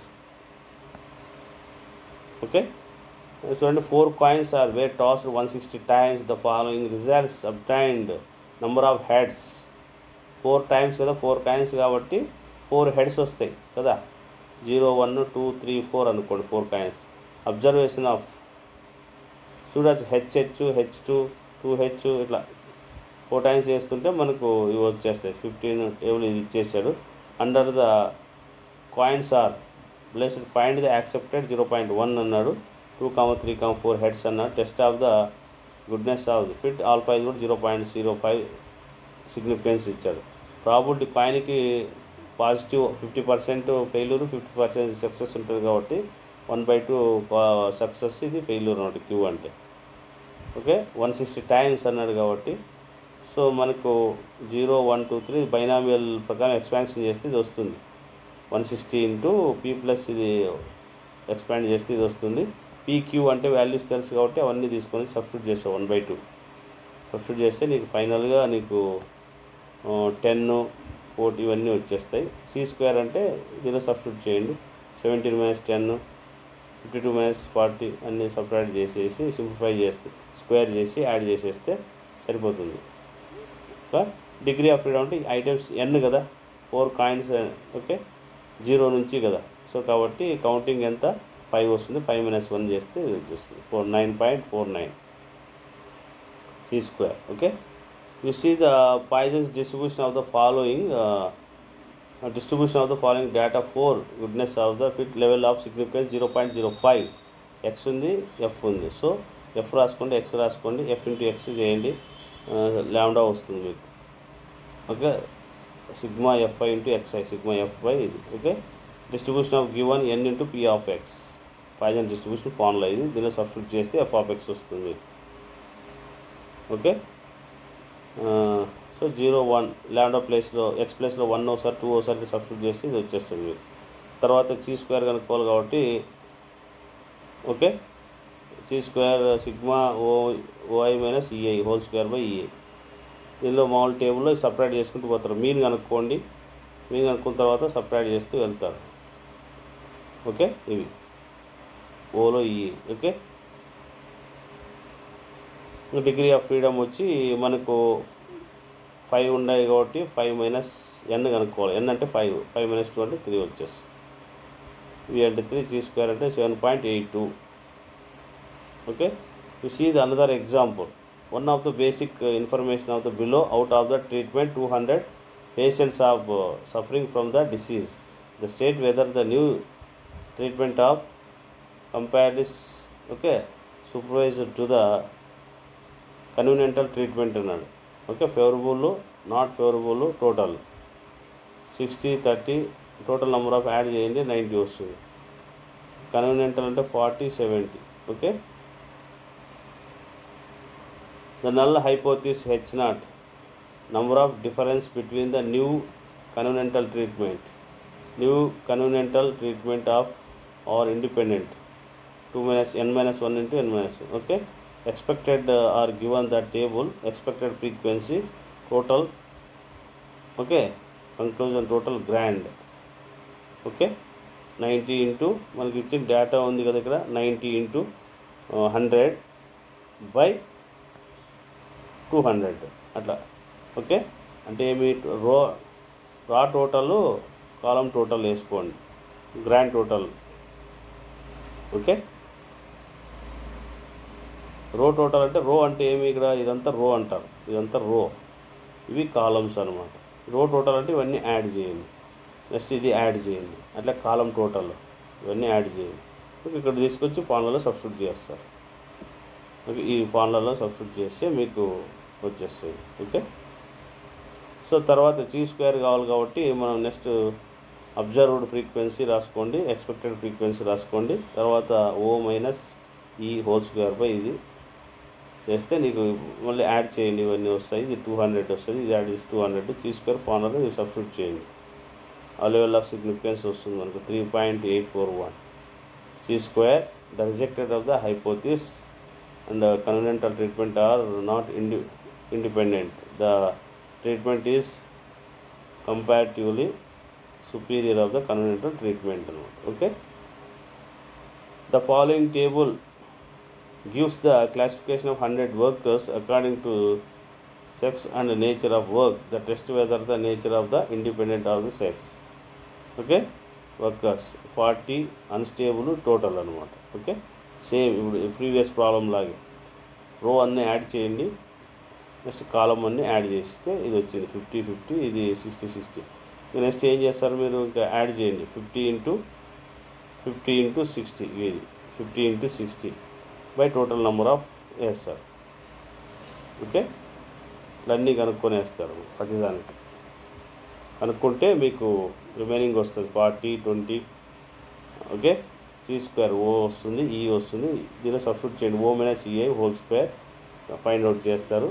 okay చూడండి four coins are were tossed one sixty times the following results obtained number of heads four times కదా four coins కాబట్టి four heads వస్తాయి కదా zero one two three four అనుకోండి four coins observation of చూడచ్చు H H H two two H ఇట్లా four times చేస్తుంటే మనకు ఇవి వచ్చేస్తాయి ఫిఫ్టీన్ టేబుల్ ఇది ఇచ్చేసాడు under the coins are blessed find the accepted zero point one అన్నాడు two comma three comma four heads అన్నాడు test of the goodness of the fit alpha ఇది కూడా zero point zero five significance ఇచ్చాడు probability కాయిన్కి positive fifty percent failure fifty percent success ఉంటుంది కాబట్టి one by two success ఇది failure అన్నమాట Q అంటే ఓకే వన్ సిక్స్టీ టైమ్స్ అన్నాడు కాబట్టి సో మనకు zero one two three binomial ప్రకారం ఎక్స్పాన్షన్ చేస్తే ఇది వస్తుంది one sixty into P plus ఇది ఎక్స్పాండ్ చేస్తే ఇది వస్తుంది పీక్యూ అంటే వాల్యూస్ తెలుసు కాబట్టి అవన్నీ తీసుకొని సబ్స్టిట్యూట్ చేస్తావు వన్ బై టూ సబ్స్టిట్యూట్ చేస్తే నీకు ఫైనల్గా నీకు టెన్ ఫోర్టీ ఇవన్నీ వచ్చేస్తాయి సి స్క్వేర్ అంటే దీనిలో సబ్స్టిట్యూట్ చేయండి seventeen minus ten fifty two minus forty అన్నీ సపరేట్ చేసేసి సింప్లిఫై చేస్తే స్క్వేర్ చేసి యాడ్ చేసేస్తే సరిపోతుంది డిగ్రీ ఆఫ్ ఫ్రీడమ్ అంటే ఐటమ్స్ ఎన్ కదా ఫోర్ కాయిన్స్ ఓకే జీరో నుంచి కదా సో కాబట్టి కౌంటింగ్ ఎంత ఫైవ్ వస్తుంది ఫైవ్ మైనస్ వన్ చేస్తే ఇది వచ్చేస్తుంది four nine point four nine C square okay you see the Poisson's distribution of the following distribution of the following data for goodness of the fit level of significance zero point zero five X ఉంది F ఉంది so F రాసుకోండి X రాసుకోండి F into X చేయండి lambda వస్తుంది మీకు okay sigma F I into X I sigma F I ఇది okay distribution of given N into P of X poison distribution formula ఇది దీనిలో సబ్స్టిట్యూట్ చేస్తే ఎఫ్ ఆఫ్ ఎక్స్ వస్తుంది మీకు ఓకే సో జీరో వన్ ల్యాండా ప్లేస్లో ఎక్స్ ప్లేస్లో వన్ ఒకసారి టూ ఒకసారి సబ్స్టిట్యూట్ చేస్తే ఇది వచ్చేస్తుంది మీకు తర్వాత చీ స్క్వేర్ కనుక్కోవాలి కాబట్టి okay chi square sigma O O I minus E I whole square by E I దీనిలో మామూలు టేబుల్లో సపరేట్ చేసుకుంటూ పోతారు మీన్ కనుక్కోండి మీన్ కనుక్కున్న తర్వాత సపరేట్ చేస్తూ వెళ్తారు ఓకే ఇవి ఓలో ఈ ఓకే డిగ్రీ ఆఫ్ ఫ్రీడమ్ వచ్చి మనకు ఫైవ్ ఉన్నాయి కాబట్టి ఫైవ్ మైనస్ ఎన్ కనుక్కోవాలి ఎన్ అంటే ఫైవ్ ఫైవ్ మైనస్ టూ అంటే త్రీ వచ్చేస్తుంది వి అంటే త్రీ జీ స్క్వేర్ అంటే seven point eight two okay you see the another example one of the basic uh, information of the below out of the treatment 200 patients are uh, suffering from the disease the state whether the new treatment of compared is okay supervised to the conventional treatment అన్నాడు okay favourable not favourable total sixty thirty total number of add చేయండి ninety వస్తుంది conventional అంటే forty seventy okay the null hypothesis H not number of difference between the new conventional treatment new conventional treatment of or independent 2 minus n minus 1 into n minus 1 okay expected uh, are given the table expected frequency total okay conclusion total grand okay ninety into మనకి ఇచ్చిన data ఉంది కదా ఇక్కడ ninety into hundred by two hundred అట్లా okay అంటే మీ row రా total column total వేసుకోండి grand total okay row total అంటే రో అంటే ఏమి ఇక్కడ ఇదంతా రో అంటారు ఇదంతా రో ఇవి కాలమ్స్ అనమాట రో టోటల్ అంటే ఇవన్నీ యాడ్ చేయండి నెక్స్ట్ ఇది యాడ్ చేయండి అట్లా కాలం టోటల్ ఇవన్నీ యాడ్ చేయండి ఓకే ఇక్కడ తీసుకొచ్చి ఫార్ములాలో సబ్స్టిట్యూట్ చేస్తారు ఓకే ఈ ఫార్ములాలో సబ్స్టిట్యూట్ చేస్తే మీకు వచ్చేస్తాయి ఓకే సో తర్వాత చీ స్క్వేర్ కావాలి కాబట్టి మనం నెక్స్ట్ అబ్జర్వ్డ్ ఫ్రీక్వెన్సీ రాసుకోండి ఎక్స్పెక్టెడ్ ఫ్రీక్వెన్సీ రాసుకోండి తర్వాత O minus E whole square by ఇది చేస్తే నీకు మళ్ళీ యాడ్ చేయండి ఇవన్నీ వస్తాయి ఇది టూ హండ్రెడ్ వస్తుంది ఇది యాడ్ చేసి two hundred chi square formula ఇది సబ్స్టిట్యూట్ చేయండి ఆ లెవెల్ ఆఫ్ సిగ్నిఫికెన్స్ వస్తుంది మనకు three point eight four one chi square the rejected of the hypothesis and conventional treatment are not ఇండి independent the treatment is comparatively superior of the conventional treatment అనమాట okay the following table gives the classification of hundred workers according to sex and nature of work the test whether the nature of the independent of the sex okay workers forty unstable total అనమాట okay same ఇప్పుడు previous problem లాగే row అన్నీ add చేయండి next కాలం అన్నీ add చేస్తే ఇది వచ్చింది fifty fifty ఇది సిక్స్టీ సిక్స్టీ నెక్స్ట్ ఏం చేస్తారు మీరు ఇంకా యాడ్ చేయండి fifty into fifty into sixty ఇది fifty into sixty by total number of వేస్తారు ఓకే ఇట్లా అన్నీ కనుక్కొని వేస్తారు ప్రతిదానికి కనుక్కుంటే మీకు రిమైనింగ్ వస్తుంది forty twenty okay C square O వస్తుంది ఈ వస్తుంది దీనిలో సబ్స్టిట్యూట్ చేయండి O minus E A whole square find out చేస్తారు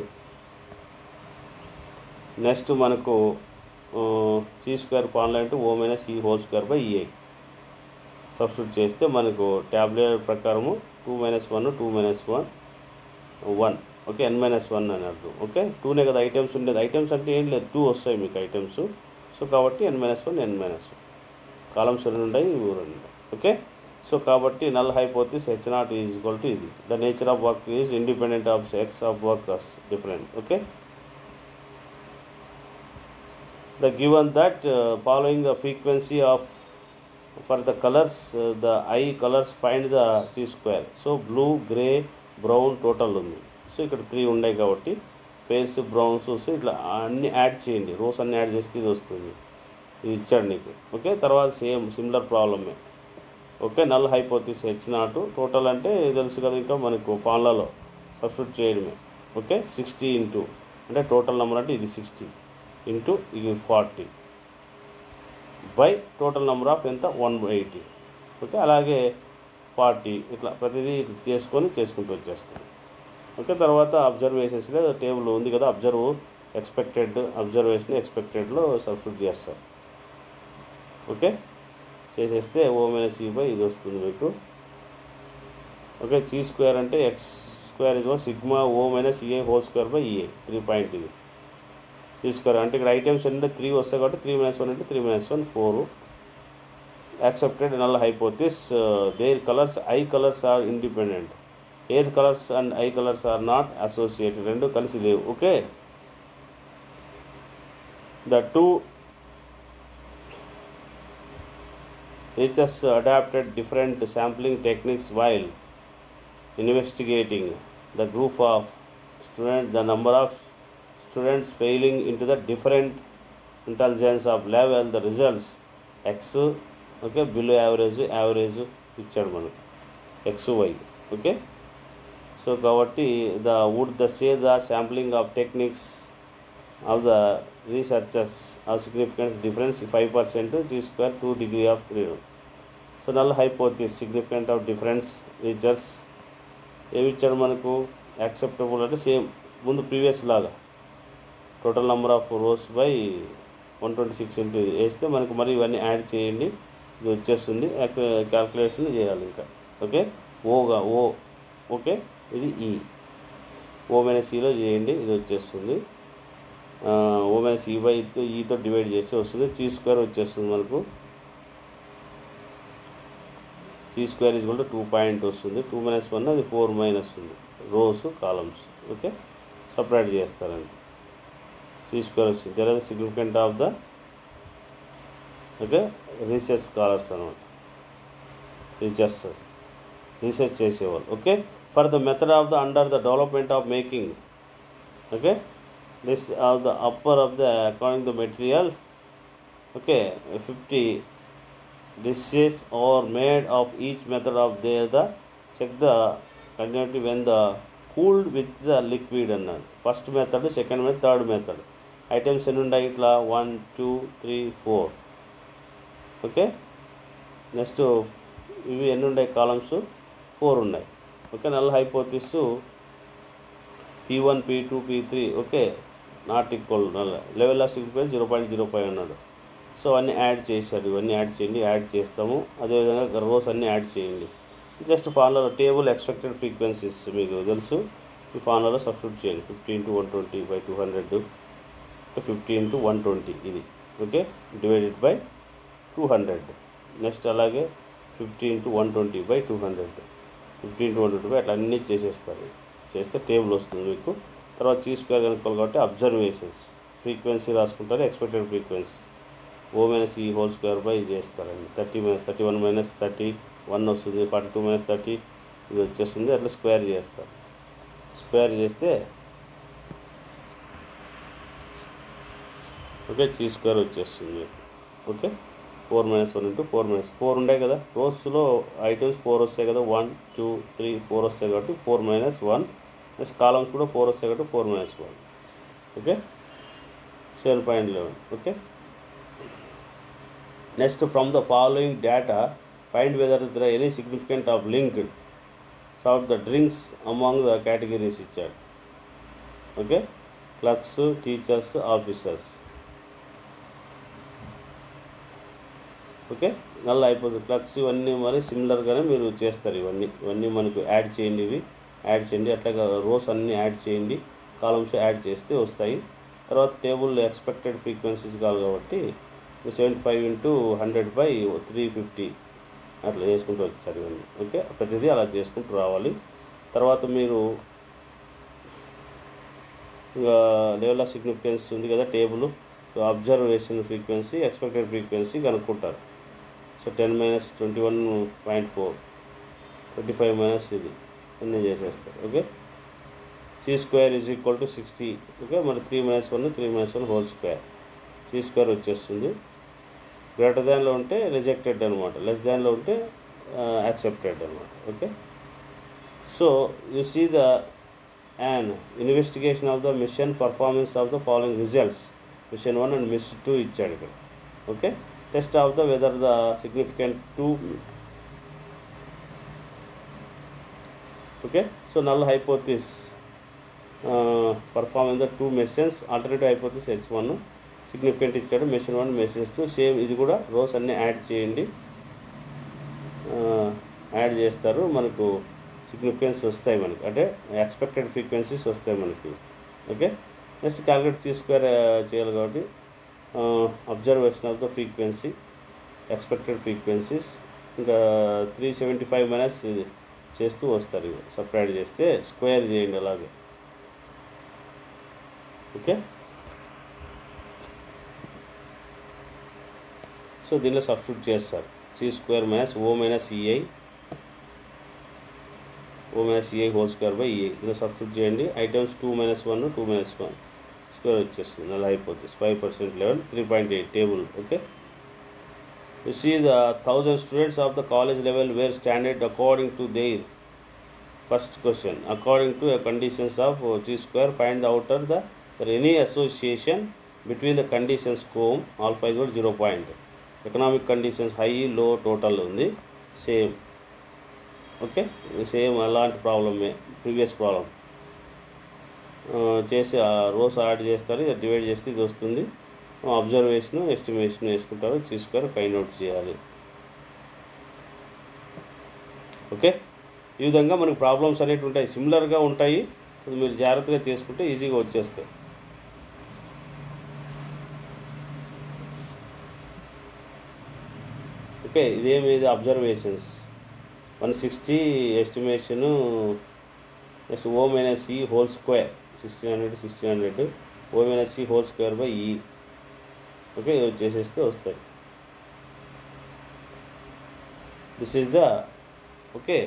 నెక్స్ట్ మనకు సి స్క్వేర్ ఫార్ములా అంటే O minus E whole square by E I substitute చేస్తే మనకు ట్యాబ్లెట్ ప్రకారము two minus one two minus one one okay N minus one అని అర్థం okay టూనే కదా items ఉండేది ఐటమ్స్ అంటే ఏం లేదు టూ వస్తాయి మీకు ఐటమ్స్ సో కాబట్టి N minus one N minus one columns రెండు ఉన్నాయి ఇవి రెండు ఉన్నాయి ఓకే సో కాబట్టి null hypothesis H naught is equal to ఇది the nature of work is independent of X of workers different okay the given that uh, following the frequency of for the colors uh, the i colors find the c square so blue gray brown total ఉంది so ఇక్కడ three ఉన్నాయి కాబట్టి face browns వస్తే ఇట్లా అన్ని add చేయండి rose అన్ని add చేస్తే ఇది వస్తుంది ఇది ఇచ్చాడు నీకు ఓకే తర్వాత సేమ్ సిమిలర్ ప్రాబ్లమే okay null hypothesis H not total అంటే తెలుసు కదా ఇంకా మనకు ఫార్ములాలో సబ్స్టిట్యూట్ చేయడమే ఓకే సిక్స్టీ ఇంటూ అంటే టోటల్ నెంబర్ అంటే ఇది సిక్స్టీ ఇంటూ ఇది forty by total number of ఎంత వన్ ఎయిటీ ఓకే అలాగే ఫార్టీ ఇట్లా ప్రతిదీ ఇట్లా చేసుకొని చేసుకుంటూ వచ్చేస్తాం ఓకే తర్వాత అబ్జర్వేషన్స్లో టేబుల్ ఉంది కదా అబ్జర్వ్ ఎక్స్పెక్టెడ్ అబ్జర్వేషన్ ఎక్స్పెక్టెడ్లో సబ్స్టిట్యూట్ చేస్తారు ఓకే చేసేస్తే ఓ మైనస్ ఈ బై ఇది వస్తుంది మీకు ఓకే చీ స్క్వేర్ అంటే X square is sigma O minus E A whole square by E A three point ఇది తీసుకోరు అంటే ఇక్కడ ఐటమ్స్ అంటే త్రీ వస్తాయి కాబట్టి త్రీ మైనస్ వన్ అంటే three minus one four accepted null hypothesis there colours eye colours are independent hair colours and eye colours are not associated రెండు కలిసి లేవు okay the two teachers adapted different sampling techniques while investigating the group of student the number of students failing into the different intelligence of level the results x okay below average average ఇచ్చాడు మనకు X Y okay so కాబట్టి the would the say the sampling of techniques of the researchers of significance difference five percent G square two degree of three so null hypothesis significant of difference features ఏమి ఇచ్చాడు మనకు acceptable అంటే same ముందు previous లాగా total number of rows by one twenty six into ఇది వేస్తే మనకు మరి ఇవన్నీ యాడ్ చేయండి ఇది వచ్చేస్తుంది క్యాల్కులేషన్ చేయాలి ఇంకా ఓకే ఓగా ఓ ఓకే ఇది ఈ ఓ మైనస్ ఈలో చేయండి ఇది వచ్చేస్తుంది ఓ మైనస్ ఈ బై ఈతో డివైడ్ చేసి వస్తుంది చీ స్క్వేర్ వచ్చేస్తుంది మనకు చీ స్క్వేర్ ఈజ్ కూడా టూ పాయింట్ వస్తుంది టూ మైనస్ వన్ అది ఫోర్ మైనస్ ఉంది రోస్ కాలమ్స్ ఓకే సపరేట్ చేస్తారంతే చీ స్క్వేర్ వచ్చింది there are significant of the okay research scholars అనమాట రీసెర్చర్స్ రీసెర్చ్ చేసేవాళ్ళు okay for the method of the under the development of making okay this of the upper of the according the material okay fifty dishes are made of each method of their the check the continuity when the cooled with the liquid అన్నాడు first method second method third method items ఎన్ని ఉన్నాయి ఇట్లా one two three four okay next ఇవి ఎన్ని ఉన్నాయి columns four ఉన్నాయి okay null hypothesis P one P two P three okay not equal null level of significance zero point zero five అన్నాడు so అన్నీ add చేశారు ఇవన్నీ యాడ్ చేయండి add చేస్తాము అదేవిధంగా రోస్ అన్నీ యాడ్ చేయండి just formula table expected frequencies మీకు తెలుసు ఈ ఫార్ములాలో సబ్స్టిట్యూట్ చేయండి fifty into one twenty by two hundred fifty into one twenty ఇది okay divided by two hundred next అలాగే fifty into one twenty by two hundred fifty into one twenty by అట్లా అన్నీ చేసేస్తారు చేస్తే టేబుల్ వస్తుంది మీకు తర్వాత చీ స్క్వేర్ కనుక్కోవాలి కాబట్టి అబ్జర్వేషన్స్ ఫ్రీక్వెన్సీ రాసుకుంటారు expected frequency O minus E whole square by చేస్తారండి thirty minus thirty one minus thirty one వస్తుంది ఫార్టీ టూ మైనస్ థర్టీ ఇది వచ్చేస్తుంది అట్లా స్క్వేర్ చేస్తారు స్క్వేర్ చేస్తే ఓకే చీ స్క్వేర్ వచ్చేస్తుంది okay four minus one into four minus four ఉండే కదా రోస్లో ఐటమ్స్ ఫోర్ వస్తాయి కదా వన్ టూ త్రీ ఫోర్ వస్తాయి కాబట్టి four minus one next columns కూడా ఫోర్ వస్తాయి కాబట్టి four minus one okay seven point eleven okay next from the following data find whether there any significant of linked soft the drinks among the categories ఇచ్చాడు okay clerks teachers officers okay నల్ల అయిపోతుంది clerks ఇవన్నీ మరి సిమిలర్గానే మీరు చేస్తారు ఇవన్నీ ఇవన్నీ మనకు యాడ్ చేయండి ఇవి యాడ్ చేయండి అట్లాగా రోస్ అన్నీ యాడ్ చేయండి కాలమ్స్ యాడ్ చేస్తే వస్తాయి తర్వాత టేబుల్ ఎక్స్పెక్టెడ్ ఫ్రీక్వెన్సీస్ కావాలి కాబట్టి seventy five into hundred by three fifty అట్లా చేసుకుంటూ వచ్చారు ఇవన్నీ ఓకే ప్రతిదీ అలా చేసుకుంటూ రావాలి తర్వాత మీరు ఇక లెవెల్ ఆఫ్ సిగ్నిఫికెన్స్ ఉంది కదా table observation frequency expected frequency కనుక్కుంటారు so ten minus twenty one point four twenty five minus ఇది అన్నీ చేసేస్తారు okay C square is equal to sixty okay మరి three minus one three minus one whole square C square వచ్చేస్తుంది greater దాన్లో ఉంటే rejected అనమాట less దాన్లో ఉంటే యాక్సెప్టెడ్ అనమాట okay so you see the and investigation of the machine performance of the following results machine one and machine two ఇచ్చాడు ఇక్కడ okay test of the whether the significant two okay so null hypothesis perform in the two machines alternative hypothesis H one significant ఇచ్చాడు machine one machines two same ఇది కూడా rose అన్నీ add చేయండి add చేస్తారు మనకు significance వస్తాయి మనకి అంటే ఎక్స్పెక్టెడ్ ఫ్రీక్వెన్సీస్ వస్తాయి మనకి ఓకే నెక్స్ట్ క్యాలిక్యులేట్ తీసుకుని చేయాలి కాబట్టి observation of the frequency expected frequencies ఇంకా త్రీ సెవెంటీ ఫైవ్ మైనస్ చేస్తూ వస్తారు ఇవి సపరేట్ చేస్తే స్క్వేర్ చేయండి అలాగే ఓకే సో దీనిలో సబ్స్టిట్యూట్ చేస్తారు C square minus O minus E I O minus E I whole square by E I దీనిలో సబ్స్టిట్యూట్ చేయండి items two minus one two minus one square వచ్చేస్తుంది అలా అయిపోతుంది five percent level three point eight table okay you see the thousand students of the college level where standard according to their first question according to conditions of G square find out are the there any association between the conditions come alpha is zero point economic conditions high low total ఉంది same okay same అలాంటి ప్రాబ్లమే previous problem చేసి ఆ rose add చేస్తారు ఇది divide చేస్తే ఇది వస్తుంది అబ్జర్వేషన్ ఎస్టిమేషన్ వేసుకుంటారు తీసుకొని ఫైండ్ అవుట్ చేయాలి ఓకే ఈ విధంగా మనకు ప్రాబ్లమ్స్ అనేవి ఉంటాయి సిమిలర్గా ఉంటాయి అది మీరు జాగ్రత్తగా చేసుకుంటే ఈజీగా వచ్చేస్తాయి ఓకే ఇదేమి ఇది observations one sixty estimation next O minus E whole square sixteen hundred sixteen hundred O minus E whole square by E okay ఇది చేసేస్తే వస్తాయి this is the okay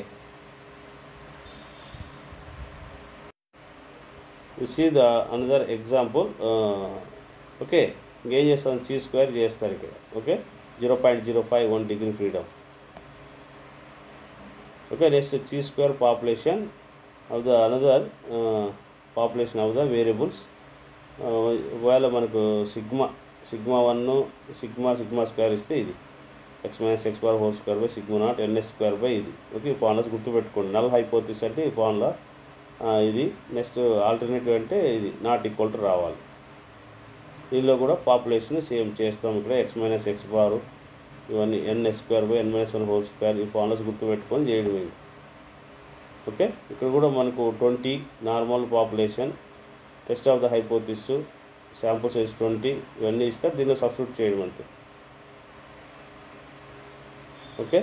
you see the another example okay ఇంకేం చేస్తాం chi square చేస్తారు ఇక్కడ okay zero point zero five one degree freedom okay next chi square population of the another population of the variables ఒకవేళ మనకు sigma sigma one sigma sigma square ఇస్తే ఇది X minus X bar whole square by sigma not N S square by ఇది okay ఈ formulas గుర్తుపెట్టుకోండి null hypothesis అంటే ఈ formula ఇది నెక్స్ట్ ఆల్టర్నేటివ్ అంటే ఇది నాట్ ఈక్వల్ టు రావాలి దీనిలో కూడా పాపులేషన్ సేమ్ చేస్తాం ఇక్కడ ఎక్స్ మైనస్ ఎక్స్ బారు ఇవన్నీ N S square by N minus one whole square ఈ ఫార్ములాస్ గుర్తుపెట్టుకొని చేయడం ఇది ఓకే ఇక్కడ కూడా మనకు twenty normal population test of the hypothesis sample size twenty ఇవన్నీ ఇస్తారు దీనిలో సబ్స్టిట్యూట్ చేయడం అంతే ఓకే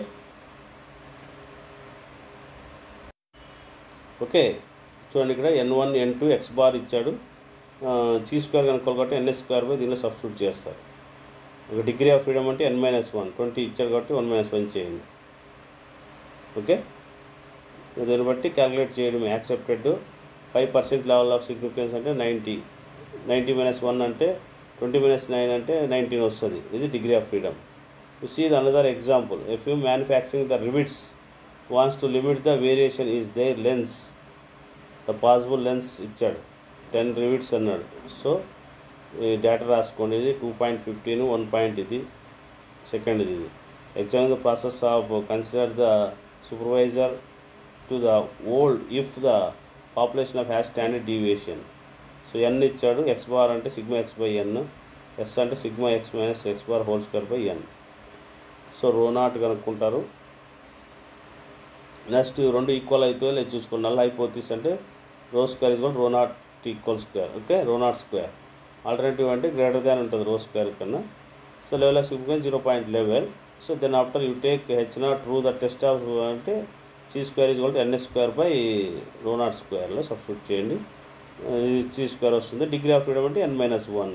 ఓకే చూడండి ఇక్కడ N one N two X bar ఇచ్చాడు చీ స్క్వేర్ కనుక్కోవాలి కాబట్టి ఎన్ఎస్ స్క్వేర్ బై దీనిలో సబ్స్టిట్యూట్ చేస్తారు ఒక డిగ్రీ ఆఫ్ ఫ్రీడమ్ అంటే ఎన్ మైనస్ వన్ ట్వంటీ ఇచ్చాడు కాబట్టి వన్ మైనస్ వన్ చేయండి ఓకే దీన్ని బట్టి క్యాలిక్యులేట్ చేయడం accepted five percent level of significance అంటే నైంటీ నైంటీ మైనస్ వన్ అంటే ట్వంటీ మైనస్ నైన్ అంటే నైన్టీన్ వస్తుంది ఇది degree of freedom to see the another example if you manufacturing the rivets wants to limit the variation is their lens the possible lens ఇచ్చాడు ten rivets అన్నాడు so ఈ data రాసుకోండి ఇది two point fifteen one point ఇది second ఇది exam the process of consider the supervisor to the old if the population of has standard deviation so N ఇచ్చాడు X bar అంటే sigma X by N S అంటే sigma X minus X bar whole square by N so rho naught కనుక్కుంటారు next ఈ రెండు equal అయితే లేదు చూసుకోండి null hypothesis అంటే rho square is rho naught equal square okay rho naught square alternative అంటే greater than ఉంటుంది రో స్క్వేర్ కన్నా so level of significance zero point level so then after you take H naught రూ the test of అంటే chi square is కూడా NS square by rho naught స్క్వేర్లో substitute చేయండి chi square వస్తుంది degree of freedom అంటే N minus one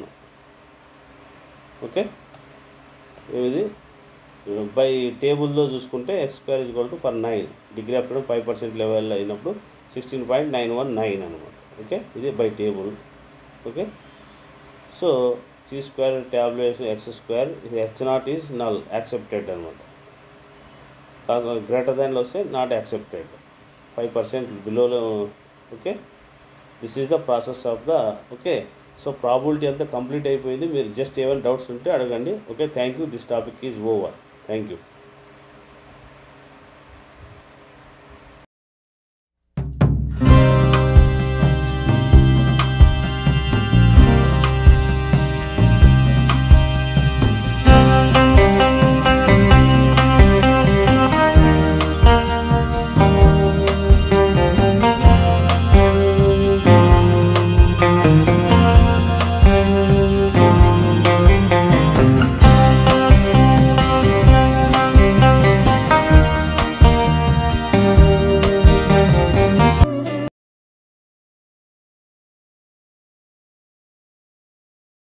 okay ఇది by టేబుల్లో చూసుకుంటే X square is two for nine degree of freedom five percent level అయినప్పుడు sixteen point nine one nine అనమాట okay ఇది by table okay so chi square tabulation X square H naught is null accepted అనమాట greater దాన్లో వస్తే not accepted five percent బిలోలో okay this is the process of the okay so probability అంతా complete అయిపోయింది మీరు just ఏమైనా doubts ఉంటే అడగండి okay thank you this topic is over thank you